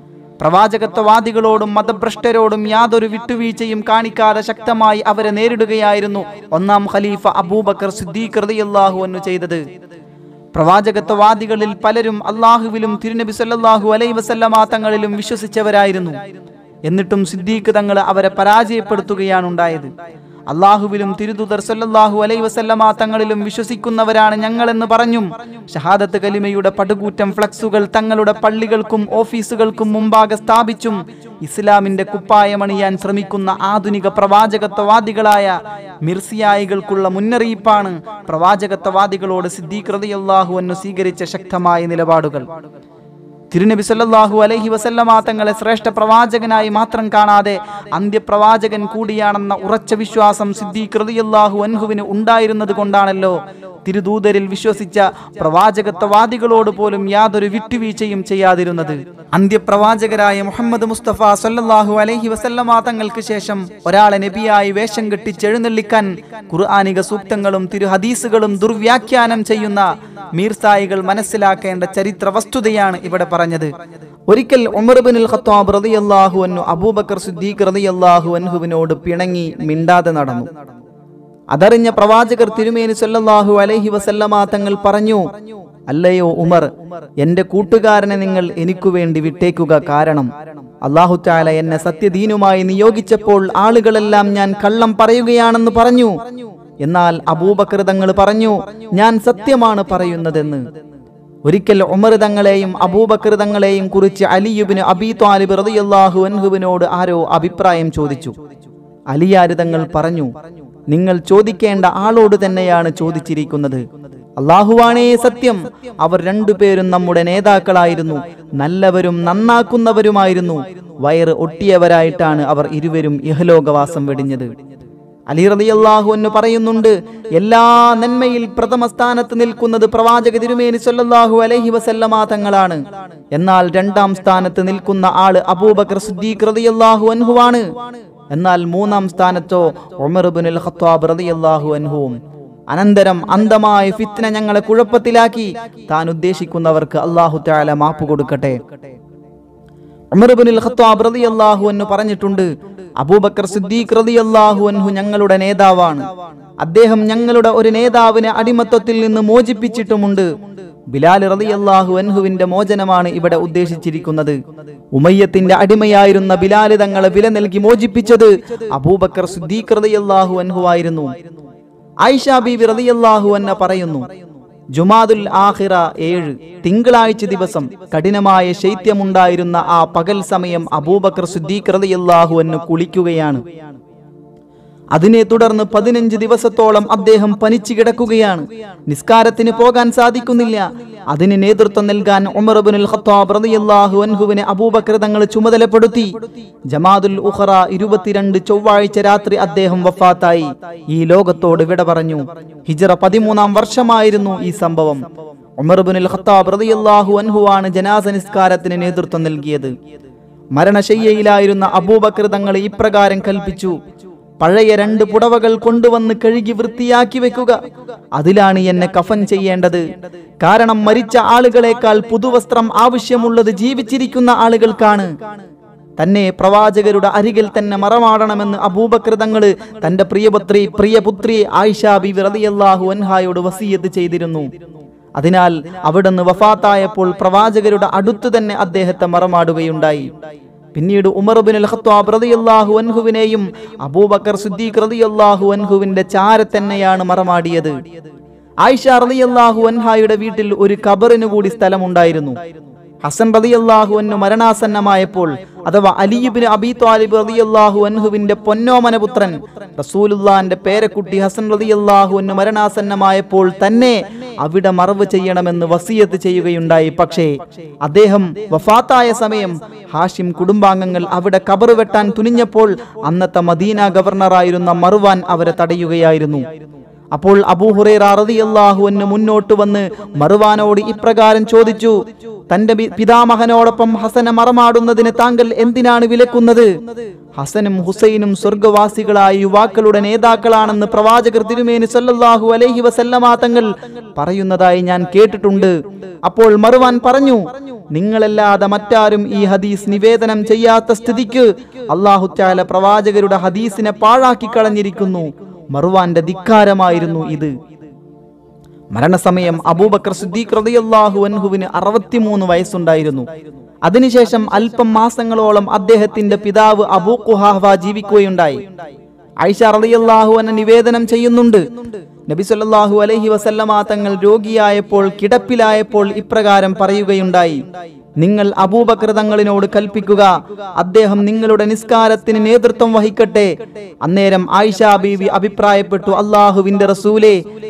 പ്രവാചകത്വവാദികളോടും മതഭ്രഷ്ടരോടും യാതൊരു വിട്ടുവീഴ്ചയും കാണിക്കാതെ ശക്തമായി അവരെ നേരിടുകയായിരുന്നു ഒന്നാം ഖലീഫ അബൂബക്കർ സിദ്ദീഖ് റളിയല്ലാഹു അൻഹു ചെയ്തത് പ്രവാചകത്വവാദികളിൽ പലരും അള്ളാഹുവിലും തിരുനബി സല്ലല്ലാഹു അലൈ വസല്ലമ തങ്ങളിലും വിശ്വസിച്ചവരായിരുന്നു എന്നിട്ടും സിദ്ദീഖ് തങ്ങൾ അവരെ പരാജയപ്പെടുത്തുകയാണ് ഉണ്ടായത് അള്ളാഹുവിലും തിരുതുദർ സല്ലല്ലാഹു അലൈ വസല്ലമ തങ്ങളിലും വിശ്വസിക്കുന്നവരാണ് ഞങ്ങളെന്ന് പറഞ്ഞും ഷഹാദത്ത് കലിമയുടെ പടുകൂറ്റം ഫ്ലക്സുകൾ തങ്ങളുടെ പള്ളികൾക്കും ഓഫീസുകൾക്കും മുമ്പാകെ സ്ഥാപിച്ചും ഇസ്ലാമിന്റെ കുപ്പായമണിയാൻ ശ്രമിക്കുന്ന ആധുനിക പ്രവാചകത്വവാദികളായ മിർസിയായികൾക്കുള്ള മുന്നറിയിപ്പാണ് പ്രവാചകത്വവാദികളോട് സിദ്ദീഖ് റളിയല്ലാഹു അൻഹു സ്വീകരിച്ച ശക്തമായ നിലപാടുകൾ തിരുനബി സല്ലല്ലാഹു അലൈഹി വസല്ലമ തങ്ങളെ ശ്രേഷ്ഠ പ്രവാചകനായി മാത്രം കാണാതെ അന്ത്യപ്രവാചകൻ കൂടിയാണെന്ന ഉറച്ച വിശ്വാസം സിദ്ദീഖ് റളിയല്ലാഹു അൻഹുവിന് ഉണ്ടായിരുന്നത് കൊണ്ടാണല്ലോ തിരുദൂതരിൽ വിശ്വസിച്ച പ്രവാചകത്വവാദികളോട് പോലും യാതൊരു വിട്ടുവീഴ്ചയും ചെയ്യാതിരുന്നത് അന്ത്യപ്രവാചകരായ മുഹമ്മദ് മുസ്തഫ സല്ലല്ലാഹു അലൈഹി വസല്ലമ തങ്ങൾക്ക് ശേഷം ഒരാളെ നബിയായി വേഷം കെട്ടിച്ചെഴുന്നള്ളിക്കാൻ ഖുർആാനിക സൂക്തങ്ങളും തിരു ഹദീസുകളും ദുർവ്യാഖ്യാനം ചെയ്യുന്ന മീർസായികൾ മനസ്സിലാക്കേണ്ട ചരിത്ര വസ്തുതയാണ് ഇവിടെ പറഞ്ഞത് ഒരിക്കൽ ഉമർ ബിൻ ഖത്താബ് റളിയല്ലാഹു അൻഹു അബൂബക്കർ സിദ്ദീഖ് റളിയല്ലാഹു അൻഹുവിനോട് പിണങ്ങി മിണ്ടാതെ നടന്നു അതറിഞ്ഞ പ്രവാചകർ തിരുമേനി സല്ലല്ലാഹു അലൈഹി വസല്ലമ തങ്ങൾ പറഞ്ഞു അല്ലയോ ഉമർ എന്റെ കൂട്ടുകാരനെ നിങ്ങൾ എനിക്കു വേണ്ടി വിട്ടേക്കുക കാരണം അള്ളാഹു താല എന്നെ സത്യദീനുമായി നിയോഗിച്ചപ്പോൾ ആളുകളെല്ലാം ഞാൻ കള്ളം പറയുകയാണെന്ന് പറഞ്ഞു എന്നാൽ അബൂബക്കർ തങ്ങൾ പറഞ്ഞു ഞാൻ സത്യമാണ് പറയുന്നതെന്ന് ഒരിക്കൽ ഉമർ തങ്ങളെയും അബൂബക്കർ തങ്ങളെയും കുറിച്ച് അലിയുബിന് അബി താലിബ് റളിയല്ലാഹു അൻഹുവിനോട് ആരോ അഭിപ്രായം ചോദിച്ചു അലിയാര് തങ്ങൾ പറഞ്ഞു നിങ്ങൾ ചോദിക്കേണ്ട ആളോട് തന്നെയാണ് ചോദിച്ചിരിക്കുന്നത് അള്ളാഹുവാണേ സത്യം അവർ രണ്ടുപേരും നമ്മുടെ നേതാക്കളായിരുന്നു നല്ലവരും നന്നാക്കുന്നവരുമായിരുന്നു വയറ് ഒട്ടിയവരായിട്ടാണ് അവർ ഇരുവരും ഇഹലോകവാസം വെടിഞ്ഞത് അലി റളിയല്ലാഹു എന്ന് പറയുന്നുണ്ട് എല്ലാ നന്മയിൽ പ്രഥമ സ്ഥാനത്ത് നിൽക്കുന്നത് പ്രവാചക തിരുമേനി സല്ലല്ലാഹു അലൈഹി വസല്ലമ തങ്ങളാണ് എന്നാൽ രണ്ടാം സ്ഥാനത്ത് നിൽക്കുന്ന ആള് അബൂബക്കർ സിദ്ദീഖ് റളിയല്ലാഹു അൻഹുവാണ് എന്നാൽ മൂന്നാം സ്ഥാനത്തോ ഉമർ ഇബ്നുൽ ഖത്താബ് റളിയല്ലാഹു അൻഹുവും അനന്തരം അന്ധമായ ഫിത്ന ഞങ്ങളെ കുഴപ്പത്തിലാക്കി താൻ ഉദ്ദേശിക്കുന്നവർക്ക് അള്ളാഹു തആല മാപ്പ് കൊടുക്കട്ടെ ഉമർ ഇബ്നുൽ ഖത്താബ് റളിയല്ലാഹു അൻഹു പറഞ്ഞിട്ടുണ്ട് അബൂബക്കർ സിദ്ദീഖ് റളിയല്ലാഹു അൻഹു ഞങ്ങളുടെ നേതാവാണ് അദ്ദേഹം ഞങ്ങളുടെ ഒരു നേതാവിനെ അടിമത്വത്തിൽ നിന്ന് മോചിപ്പിച്ചിട്ടുമുണ്ട് ബിലാൽ റളിയല്ലാഹു അൻഹുവിന്റെ മോചനമാണ് ഇവിടെ ഉദ്ദേശിച്ചിരിക്കുന്നത് ഉമയ്യത്തിന്റെ അടിമയായിരുന്ന ബിലാൽ തങ്ങളെ വില നൽകി മോചിപ്പിച്ചത് അബൂബക്കർ സിദ്ദീഖ് റളിയല്ലാഹു അൻഹു ആയിരുന്നു ആയിഷ ബീബി റളിയല്ലാഹു അന്ന പറയുന്നു ജുമാദുൽ ആഹിറ ഏഴ് തിങ്കളാഴ്ച ദിവസം കഠിനമായ ശൈത്യമുണ്ടായിരുന്ന ആ പകൽ സമയം അബൂബക്കർ സിദ്ദീഖ് റളിയല്ലാഹു അന്നു കുളിക്കുകയാണ് അതിനെ തുടർന്ന് പതിനഞ്ച് ദിവസത്തോളം അദ്ദേഹം പനിച്ചു കിടക്കുകയാണ് നിസ്കാരത്തിന് പോകാൻ സാധിക്കുന്നില്ല അതിന് നേതൃത്വം നൽകാൻ ഉമർ ഇബ്നുൽ ഖത്താബ് റളിയല്ലാഹു അൻഹുവിനെ അബൂബക്കർ തങ്ങൾ ചുമതലപ്പെടുത്തി ജമാദുൽ ഉഖറ ഇരുപത്തിരണ്ട് ചൊവ്വാഴ്ച രാത്രി അദ്ദേഹം വഫാത്തായി ഈ ലോകത്തോട് വിട പറഞ്ഞു ഹിജറ പതിമൂന്നാം വർഷമായിരുന്നു ഈ സംഭവം ഉമർ ഇബ്നുൽ ഖത്താബ് റളിയല്ലാഹു അൻഹുവാണ് ജനാസ നിസ്കാരത്തിന് നേതൃത്വം നൽകിയത് മരണശയ്യയിലായിരുന്ന അബൂബക്കർ തങ്ങൾ ഇപ്രകാരം കൽപ്പിച്ചു പഴയ രണ്ട് പുടവകൾ കൊണ്ടുവന്ന് കഴുകി വൃത്തിയാക്കി വെക്കുക അതിലാണ് എന്നെ കഫൻ ചെയ്യേണ്ടത് കാരണം മരിച്ച ആളുകളെക്കാൾ പുതുവസ്ത്രം ആവശ്യമുള്ളത് ജീവിച്ചിരിക്കുന്ന ആളുകൾക്കാണ് തന്നെ പ്രവാചകരുടെ അരികിൽ തന്നെ മറമാടണമെന്ന് അബൂബക്കർ തങ്ങള് തന്റെ പ്രിയപുത്രി പ്രിയപുത്രി ആയിഷ ബി റളിയല്ലാഹു അൻഹായോട് വസീയത്ത് ചെയ്തിരുന്നു അതിനാൽ അവിടുന്ന് വഫാത്തായപ്പോൾ പ്രവാചകരുടെ അടുത്തു തന്നെ അദ്ദേഹത്തെ മറമാടുകയുണ്ടായി പിന്നീട് ഉമർ ബിൻ ഖത്താബ് റളിയല്ലാഹു അൻഹുവിനെയും അബൂബക്കർ സിദ്ദീഖ് റളിയല്ലാഹു അൻഹുവിന്റെ ചാര തന്നെയാണ് മറമാടിയത് ആയിഷ റളിയല്ലാഹു അൻഹായുടെ വീട്ടിൽ ഒരു കബറിന് കൂടി സ്ഥലമുണ്ടായിരുന്നു ഹസൻ റളിയല്ലാഹു അൻഹു മരണാസന്നമായപ്പോൾ അഥവാ അലിയുബിന് അബി ത്വാലിബ് റളിയല്ലാഹു അൻഹുവിന്റെ പൊന്നോമന പുത്രൻ റസൂലുള്ളാന്റെ പേരക്കുട്ടി ഹസൻ റളിയല്ലാഹു അൻഹു മരണാസന്നമായപ്പോൾ തന്നെ അവിടെ മറവ് ചെയ്യണമെന്ന് വസിയത്ത് ചെയ്യുകയുണ്ടായി പക്ഷേ അദ്ദേഹം വഫാത്തായ സമയം ഹാഷിം കുടുംബാംഗങ്ങൾ അവിടെ കബറ് വെട്ടാൻ തുനിഞ്ഞപ്പോൾ അന്നത്തെ മദീന ഗവർണറായിരുന്ന മറുവാൻ അവരെ തടയുകയായിരുന്നു അപ്പോൾ അബൂഹുറൈറ റളിയല്ലാഹു അൻഹു മുന്നോട്ട് വന്ന് മറുവാനോട് ഇപ്രകാരം ചോദിച്ചു തന്റെ പി- പിതാമഹനോടൊപ്പം ഹസനെ മറമാടുന്നതിന് താങ്കൾ എന്തിനാണ് വിലക്കുന്നത് ഹസനും ഹുസൈനും സ്വർഗവാസികളായ യുവാക്കളുടെ നേതാക്കളാണെന്ന് പ്രവാചകർ തിരുമേനി സല്ലല്ലാഹു അലൈഹി വസല്ലമ തങ്ങൾ പറയുന്നതായി ഞാൻ കേട്ടിട്ടുണ്ട് അപ്പോൾ മറുവാൻ പറഞ്ഞു നിങ്ങളല്ലാതെ മറ്റാരും ഈ ഹദീസ് നിവേദനം ചെയ്യാത്ത സ്ഥിതിക്ക് അള്ളാഹു തആല പ്രവാചകരുടെ ഹദീസിനെ പാഴാക്കി കളഞ്ഞിരിക്കുന്നു മറുവാന്റെ ധിക്കാരമായിരുന്നു ഇത് മരണസമയം അബൂബക്കർ സിദ്ദീഖ് റളിയല്ലാഹു അൻഹുവിന് അറുപത്തിമൂന്ന് വയസ്സുണ്ടായിരുന്നു അതിനുശേഷം അല്പം മാസങ്ങളോളം അദ്ദേഹത്തിന്റെ പിതാവ് അബൂ കുഹാഹ ജീവിക്കുകയുണ്ടായി ഐഷ റളിയല്ലാഹു അൻഹ നിവേദനം ചെയ്യുന്നുണ്ട് നബി സല്ലല്ലാഹു അലൈഹി വസല്ലമ തങ്ങൾ രോഗിയായപ്പോൾ കിടപ്പിലായപ്പോൾ ഇപ്രകാരം പറയുകയുണ്ടായി നിങ്ങൾ അബൂബക്കർ തങ്ങളിനോട് കൽപ്പിക്കുക അദ്ദേഹം നിങ്ങളുടെ നിസ്കാരത്തിന് നേതൃത്വം വഹിക്കട്ടെ അന്നേരം ആയിഷ ബീവി അഭിപ്രായപ്പെട്ടു അള്ളാഹുവിന്റെ റസൂലെ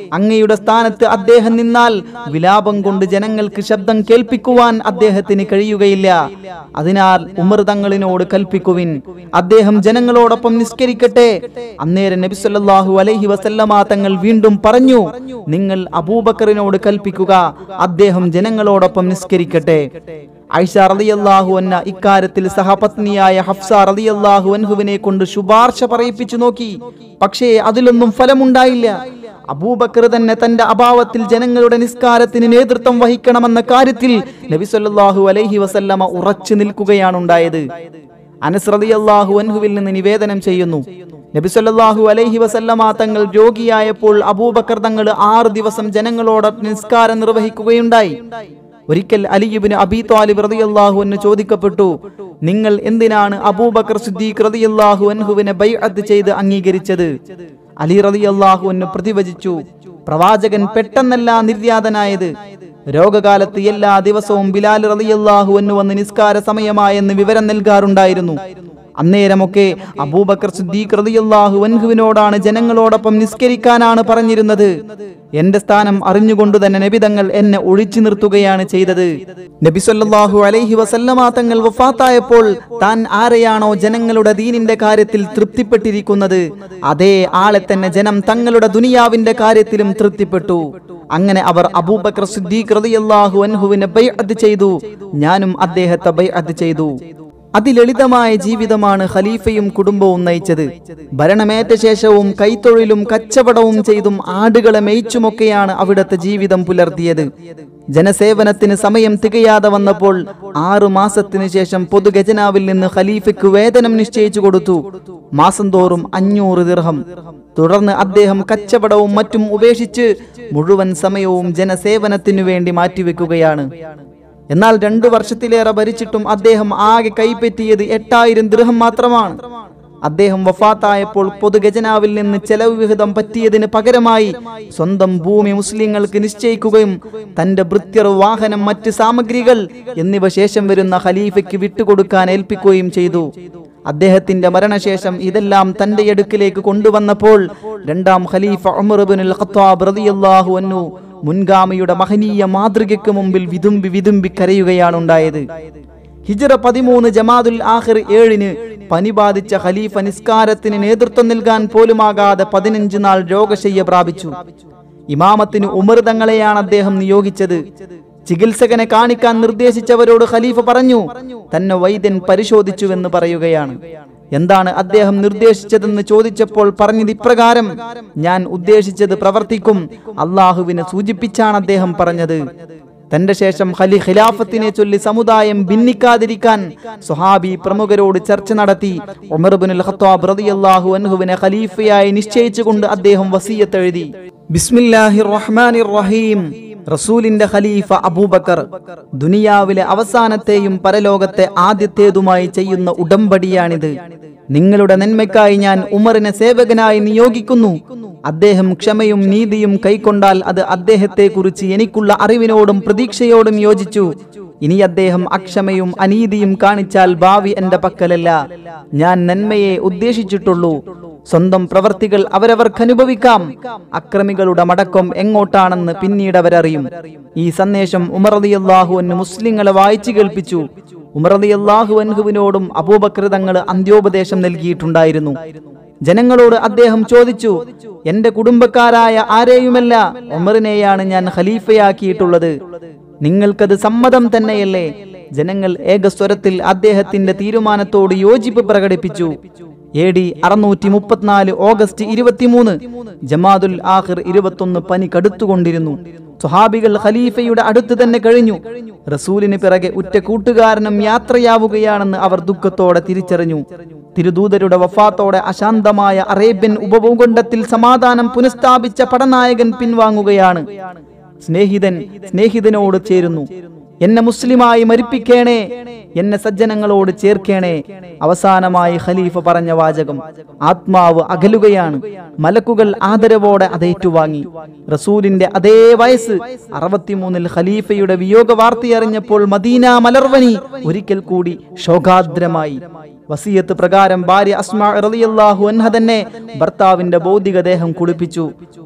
അങ്ങയുടെ സ്ഥാനത്ത് അദ്ദേഹം നിന്നാൽ വിലാപം കൊണ്ട് ജനങ്ങൾക്ക് ശബ്ദം കേൾപ്പിക്കുവാൻ അദ്ദേഹത്തിന് കഴിയുകയില്ല അതിനാൽ ഉമർ തങ്ങളിനോട് കൽപ്പിക്കുവിൻ അദ്ദേഹം ജനങ്ങളോടൊപ്പം നിസ്കരിക്കട്ടെ അന്നേരം നബി സല്ലല്ലാഹു അലൈഹി വസല്ലമ തങ്ങൾ വീണ്ടും പറഞ്ഞു നിങ്ങൾ അബൂബക്കറിനോട് കൽപ്പിക്കുക അദ്ദേഹം ജനങ്ങളോടൊപ്പം നിസ്കരിക്കട്ടെ ഐഷ റളിയല്ലാഹു അന്ന ഇക്കാര്യത്തിൽ സഹപത്നിയായ ഹഫ്സ റളിയല്ലാഹു അൻഹുവിനെ കൊണ്ട് ശുപാർശ പറയിപ്പിച്ചു നോക്കി പക്ഷേ അതിലൊന്നും ഫലമുണ്ടായില്ല അബൂബക്കർ തന്നെ തന്റെ അഭാവത്തിൽ ജനങ്ങളുടെ നിസ്കാരത്തിന് നേതൃത്വം വഹിക്കണമെന്ന കാര്യത്തിൽ നബി സല്ലല്ലാഹു അലൈഹി വസല്ലമ ഉറച്ചു നിൽക്കുകയാണുണ്ടായത് അനസ് റളിയല്ലാഹു അൻഹുവിൽ നിന്ന് നിവേദനം ചെയ്യുന്നു നബി സല്ലല്ലാഹു അലൈഹി വസല്ലമ തങ്ങൾ രോഗിയായപ്പോൾ അബൂബക്കർ തങ്ങൾ ആറ് ദിവസം ജനങ്ങളോടൊപ്പം നിസ്കാരം നിർവഹിക്കുകയുണ്ടായി ഒരിക്കൽ അലിയുബിന് അബി താലിബ് റളിയല്ലാഹു എന്ന് ചോദിക്കപ്പെട്ടു നിങ്ങൾ എന്തിനാണ് അബൂബക്കർ സിദ്ദീഖ് റളിയല്ലാഹു അൻഹുവിനെ ബൈഅത്ത് ചെയ്ത് അംഗീകരിച്ചത് അലി റളിയല്ലാഹു എന്ന് പ്രതിവചിച്ചു പ്രവാചകൻ പെട്ടെന്നല്ല നിർയാതനായത് രോഗകാലത്ത് എല്ലാ ദിവസവും ബിലാൽ റളിയല്ലാഹു എന്ന് വന്ന് നിസ്കാര സമയമായെന്ന് വിവരം നൽകാറുണ്ടായിരുന്നു അന്നേരമൊക്കെ അബൂബക്കർ സിദ്ദീഖ് റളിയല്ലാഹു അൻഹുവിനോടാണ് ജനങ്ങളോടൊപ്പം നിസ്കരിക്കാനാണ് പറഞ്ഞിരുന്നത് എന്റെ സ്ഥാനം അറിഞ്ഞുകൊണ്ട് തന്നെ നബി തങ്ങൾ എന്നെ ഒഴിച്ചു നിർത്തുകയാണ് ചെയ്തത് നബി സല്ലല്ലാഹു അലൈഹി വസല്ലമ തങ്ങൾ വഫാത്തായപ്പോൾ താൻ ആരെയാണോ ജനങ്ങളുടെ ദീനിന്റെ കാര്യത്തിൽ തൃപ്തിപ്പെട്ടിരിക്കുന്നത് അതേ ആളെ തന്നെ ജനം തങ്ങളുടെ ദുനിയാവിന്റെ കാര്യത്തിലും തൃപ്തിപ്പെട്ടു അങ്ങനെ അവർ അബൂബക്കർ സിദ്ദീഖ് റളിയല്ലാഹു അൻഹുവിനെ ബൈഅത്ത് ചെയ്തു ഞാനും അദ്ദേഹത്തെ ബൈഅത്ത് ചെയ്തു അതിലളിതമായ ജീവിതമാണ് ഖലീഫയും കുടുംബവും നയിച്ചത് ഭരണമേറ്റ ശേഷവും കൈത്തൊഴിലും കച്ചവടവും ചെയ്തും ആടുകളെ മേയിച്ചുമൊക്കെയാണ് അവിടുത്തെ ജീവിതം പുലർത്തിയത് ജനസേവനത്തിന് സമയം തികയാതെ വന്നപ്പോൾ ആറു മാസത്തിനു ശേഷം പൊതു ഖജനാവിൽ നിന്ന് ഖലീഫയ്ക്ക് വേതനം നിശ്ചയിച്ചു കൊടുത്തു മാസം തോറും അഞ്ഞൂറ് ദിർഹം തുടർന്ന് അദ്ദേഹം കച്ചവടവും മറ്റും ഉപേക്ഷിച്ച് മുഴുവൻ സമയവും ജനസേവനത്തിനു വേണ്ടി മാറ്റിവെക്കുകയാണ് എന്നാൽ രണ്ടു വർഷത്തിലേറെ ഭരിച്ചിട്ടും അദ്ദേഹം ആകെ കൈപ്പറ്റിയത് എട്ടായിരം ദൃഹം മാത്രമാണ് അദ്ദേഹം വഫാത്തായപ്പോൾ പൊതുഖജനാവിൽ നിന്ന് ചെലവ് വിഹിതം പറ്റിയതിന് പകരമായി സ്വന്തം ഭൂമി മുസ്ലിങ്ങൾക്ക് നിശ്ചയിക്കുകയും തന്റെ ഭൃത്യർ വാഹനം മറ്റ് സാമഗ്രികൾ എന്നിവ ശേഷം വരുന്ന ഖലീഫയ്ക്ക് വിട്ടുകൊടുക്കാൻ ഏൽപ്പിക്കുകയും ചെയ്തു അദ്ദേഹത്തിന്റെ മരണശേഷം ഇതെല്ലാം തന്റെ അടുക്കിലേക്ക് കൊണ്ടുവന്നപ്പോൾ രണ്ടാം ഖലീഫ ഉമർ ഇബ്നുൽ ഖത്താബ് റളിയല്ലാഹു അൻഹു മുൻഗാമിയുടെ മഹനീയ മാതൃകയ്ക്ക് മുമ്പിൽ വിതുമ്പി വിതുമ്പി കരയുകയാണ് ഉണ്ടായത് ഹിജറ പതിമൂന്ന് ജമാദുൽ ആഖിർ ഏഴിന് പനി ബാധിച്ച ഖലീഫ നിസ്കാരത്തിന് നേതൃത്വം നൽകാൻ പോലുമാകാതെ പതിനഞ്ച് നാൾ രോഗശയ്യ പ്രാപിച്ചു ഇമാമത്തിന് ഉമർ തങ്ങളെയാണ് അദ്ദേഹം നിയോഗിച്ചത് ചികിത്സകനെ കാണിക്കാൻ നിർദ്ദേശിച്ചവരോട് ഖലീഫ പറഞ്ഞു തന്നെ വൈദ്യൻ പരിശോധിച്ചുവെന്ന് പറയുകയാണ് എന്താണ് അദ്ദേഹം നിർദ്ദേശിച്ചതെന്ന് ചോദിച്ചപ്പോൾ പറഞ്ഞത് ഇപ്രകാരം ഞാൻ ഉദ്ദേശിച്ചത് പ്രവർത്തിക്കും അള്ളാഹുവിനെ സൂചിപ്പിച്ചാണ് അദ്ദേഹം പറഞ്ഞത് തന്റെ ശേഷം ഖലി ഖിലാഫത്തിനെ ചൊല്ലി സമുദായം ഭിന്നിക്കാതിരിക്കാൻ സുഹാബി പ്രമുഖരോട് ചർച്ച നടത്തി ഉമർ ബിനുൽ ഖത്താബ് റളിയല്ലാഹു അൻഹുവിനെ ഖലീഫയായി നിശ്ചയിച്ചുകൊണ്ട് അദ്ദേഹം വസീയത്ത് എഴുതി ബിസ്മില്ലാഹിർ റഹ്മാനിർ റഹീം റസൂലിന്റെ ഖലീഫ അബൂബക്കർ ദുനിയാവിലെ അവസാനത്തെയും പരലോകത്തെ ആദ്യത്തേതുമായി ചെയ്യുന്ന ഉടമ്പടിയാണിത് നിങ്ങളുടെ നന്മയ്ക്കായി ഞാൻ ഉമറിനെ സേവകനായി നിയോഗിക്കുന്നു അദ്ദേഹം ക്ഷമയും നീതിയും കൈക്കൊണ്ടാൽ അത് അദ്ദേഹത്തെക്കുറിച്ച് എനിക്കുള്ള അറിവിനോടും പ്രതീക്ഷയോടും യോജിച്ചു ഇനി അദ്ദേഹം അക്ഷമയും അനീതിയും കാണിച്ചാൽ ഭാവി എന്റെ പക്കലല്ല ഞാൻ നന്മയെ ഉദ്ദേശിച്ചിട്ടുള്ളൂ സ്വന്തം പ്രവർത്തികൾ അവരവർക്ക് അനുഭവിക്കാം അക്രമികളുടെ മടക്കം എങ്ങോട്ടാണെന്ന് പിന്നീട് അവരറിയും ഈ സന്ദേശം ഉമറലിയല്ലാഹു എന്ന് മുസ്ലിങ്ങളെ വായിച്ചു കേൾപ്പിച്ചു ഉമറലിയല്ലാഹു അൻഹുവിനോടും അബൂബക്കർ തങ്ങൾ അന്ത്യോപദേശം നൽകിയിട്ടുണ്ടായിരുന്നു ജനങ്ങളോട് അദ്ദേഹം ചോദിച്ചു എന്റെ കുടുംബക്കാരായ ആരെയുമല്ല ഉമറിനെയാണ് ഞാൻ ഖലീഫയാക്കിയിട്ടുള്ളത് നിങ്ങൾക്കത് സമ്മതം തന്നെയല്ലേ ജനങ്ങൾ ഏകസ്വരത്തിൽ അദ്ദേഹത്തിന്റെ തീരുമാനത്തോട് യോജിപ്പ് പ്രകടിപ്പിച്ചു എ ഡി അറുന്നൂറ്റി മുപ്പത്തിനാല് ഓഗസ്റ്റ് ഇരുപത്തിമൂന്ന് ജമാദുൽ ആഖിർ ഇരുപത്തൊന്ന് പനി കടുത്തുകൊണ്ടിരുന്നു സുഹാബികൾ ഖലീഫയുടെ അടുത്ത് തന്നെ കഴിഞ്ഞു റസൂലിന് പിറകെ ഉറ്റ കൂട്ടുകാരനും യാത്രയാവുകയാണെന്ന് അവർ ദുഃഖത്തോടെ തിരിച്ചറിഞ്ഞു തിരുദൂതരുടെ വഫാത്തോടെ അശാന്തമായ അറേബ്യൻ ഉപഭൂഖണ്ഡത്തിൽ സമാധാനം പുനഃസ്ഥാപിച്ച പടനായകൻ പിൻവാങ്ങുകയാണ് സ്നേഹിതൻ സ്നേഹിതനോട് ചേരുന്നു എന്നെ മുസ്ലിമായി മരിപ്പിക്കേണേ എന്നെ സജ്ജനങ്ങളോട് ചേർക്കേണേ അവസാനമായി ഖലീഫ പറഞ്ഞ വാചകം ആത്മാവ് അകലുകയാണ് മലക്കുകൾ ആദരവോടെ അതേറ്റുവാങ്ങി റസൂലിന്റെ അതേ വയസ്സ് അറുപത്തിമൂന്നിൽ ഖലീഫയുടെ വിയോഗ വാർത്തയറിഞ്ഞപ്പോൾ മദീന മലർവനി ഒരിക്കൽ കൂടി ശോകാദ്രമായി വസീയത്ത് പ്രകാരം ഭാര്യ അസ്മാ റളിയല്ലാഹു അൻഹ തന്നെ ഭർത്താവിന്റെ ഭൗതിക ദേഹം കുളിപ്പിച്ചു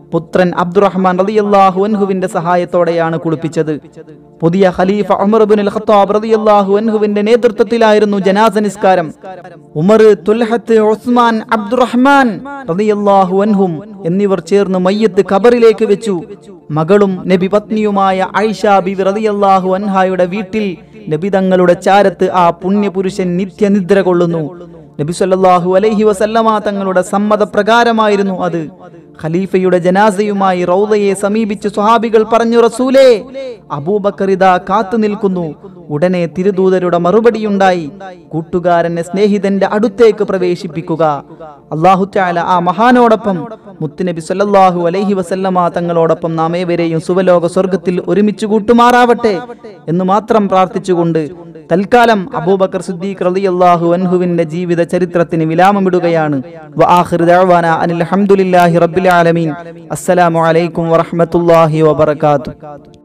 പുത്രൻ അബ്ദുറഹ്മാൻ റളിയല്ലാഹു അൻഹുവിന്റെ സഹായത്തോടെയാണ് കുളിപ്പിച്ചത് പുതിയ ഖലീഫ ഉമർ ബിൻ ഖത്താബ് റളിയല്ലാഹു അൻഹുവിന്റെ നേതൃത്വത്തിലായിരുന്നു ജനാസ നിസ്കാരം ഉമർ തുൽഹത്ത് ഉസ്മാൻ അബ്ദുറഹ്മാൻ റളിയല്ലാഹു അൻഹും എന്നിവർ ചേർന്ന് മയ്യത്ത് ഖബറിലേക്ക് വെച്ചു മകളും നബി പത്നിയുമായ ഐഷ ബിബി റളിയല്ലാഹു അൻഹായുടെ വീട്ടിൽ നബി തങ്ങളുടെ ചാരത്ത് ആ പുണ്യപുരുഷൻ നിത്യനിദ്ര കൊള്ളുന്നു നബി സല്ലല്ലാഹു അലൈഹി വസല്ലമ തങ്ങളുടെ സമ്മതപ്രകാരമായിരുന്നു അത് ഖലീഫയുടെ ജനാസയുമായി റൗദയെ സമീപിച്ച് സ്വഹാബികൾ പറഞ്ഞു റസൂലേ അബൂബക്കർ ഇതാ കാത്തു നിൽക്കുന്നു ഉടനെ തിരുദൂതരുടെ മറുപടിയുണ്ടായി കൂട്ടുകാരനെ സ്നേഹിതന്റെ അടുത്തേക്ക് പ്രവേശിപ്പിക്കുക അള്ളാഹു ചാല ആ മഹാനോടൊപ്പം മുത്തുനബി സല്ലല്ലാഹു അലൈഹി വസല്ലമ തങ്ങളോടൊപ്പം നാം ഏവരെയും സുവലോക സ്വർഗത്തിൽ ഒരുമിച്ച് കൂട്ടുമാറാവട്ടെ എന്ന് മാത്രം പ്രാർത്ഥിച്ചുകൊണ്ട് തൽക്കാലം അബൂബക്കർ സിദ്ദീഖ് റളിയല്ലാഹു അൻഹുവിന്റെ ജീവിത ചരിത്രത്തിന് വിലാമമിടുകയാണ് വആഖിറു ദഅവാന അനിൽ ഹംദുലില്ലാഹി റബ്ബിൽ ആലമീൻ അസ്സലാമു അലൈക്കും വറഹ്മത്തുള്ളാഹി വബറകാതുഹു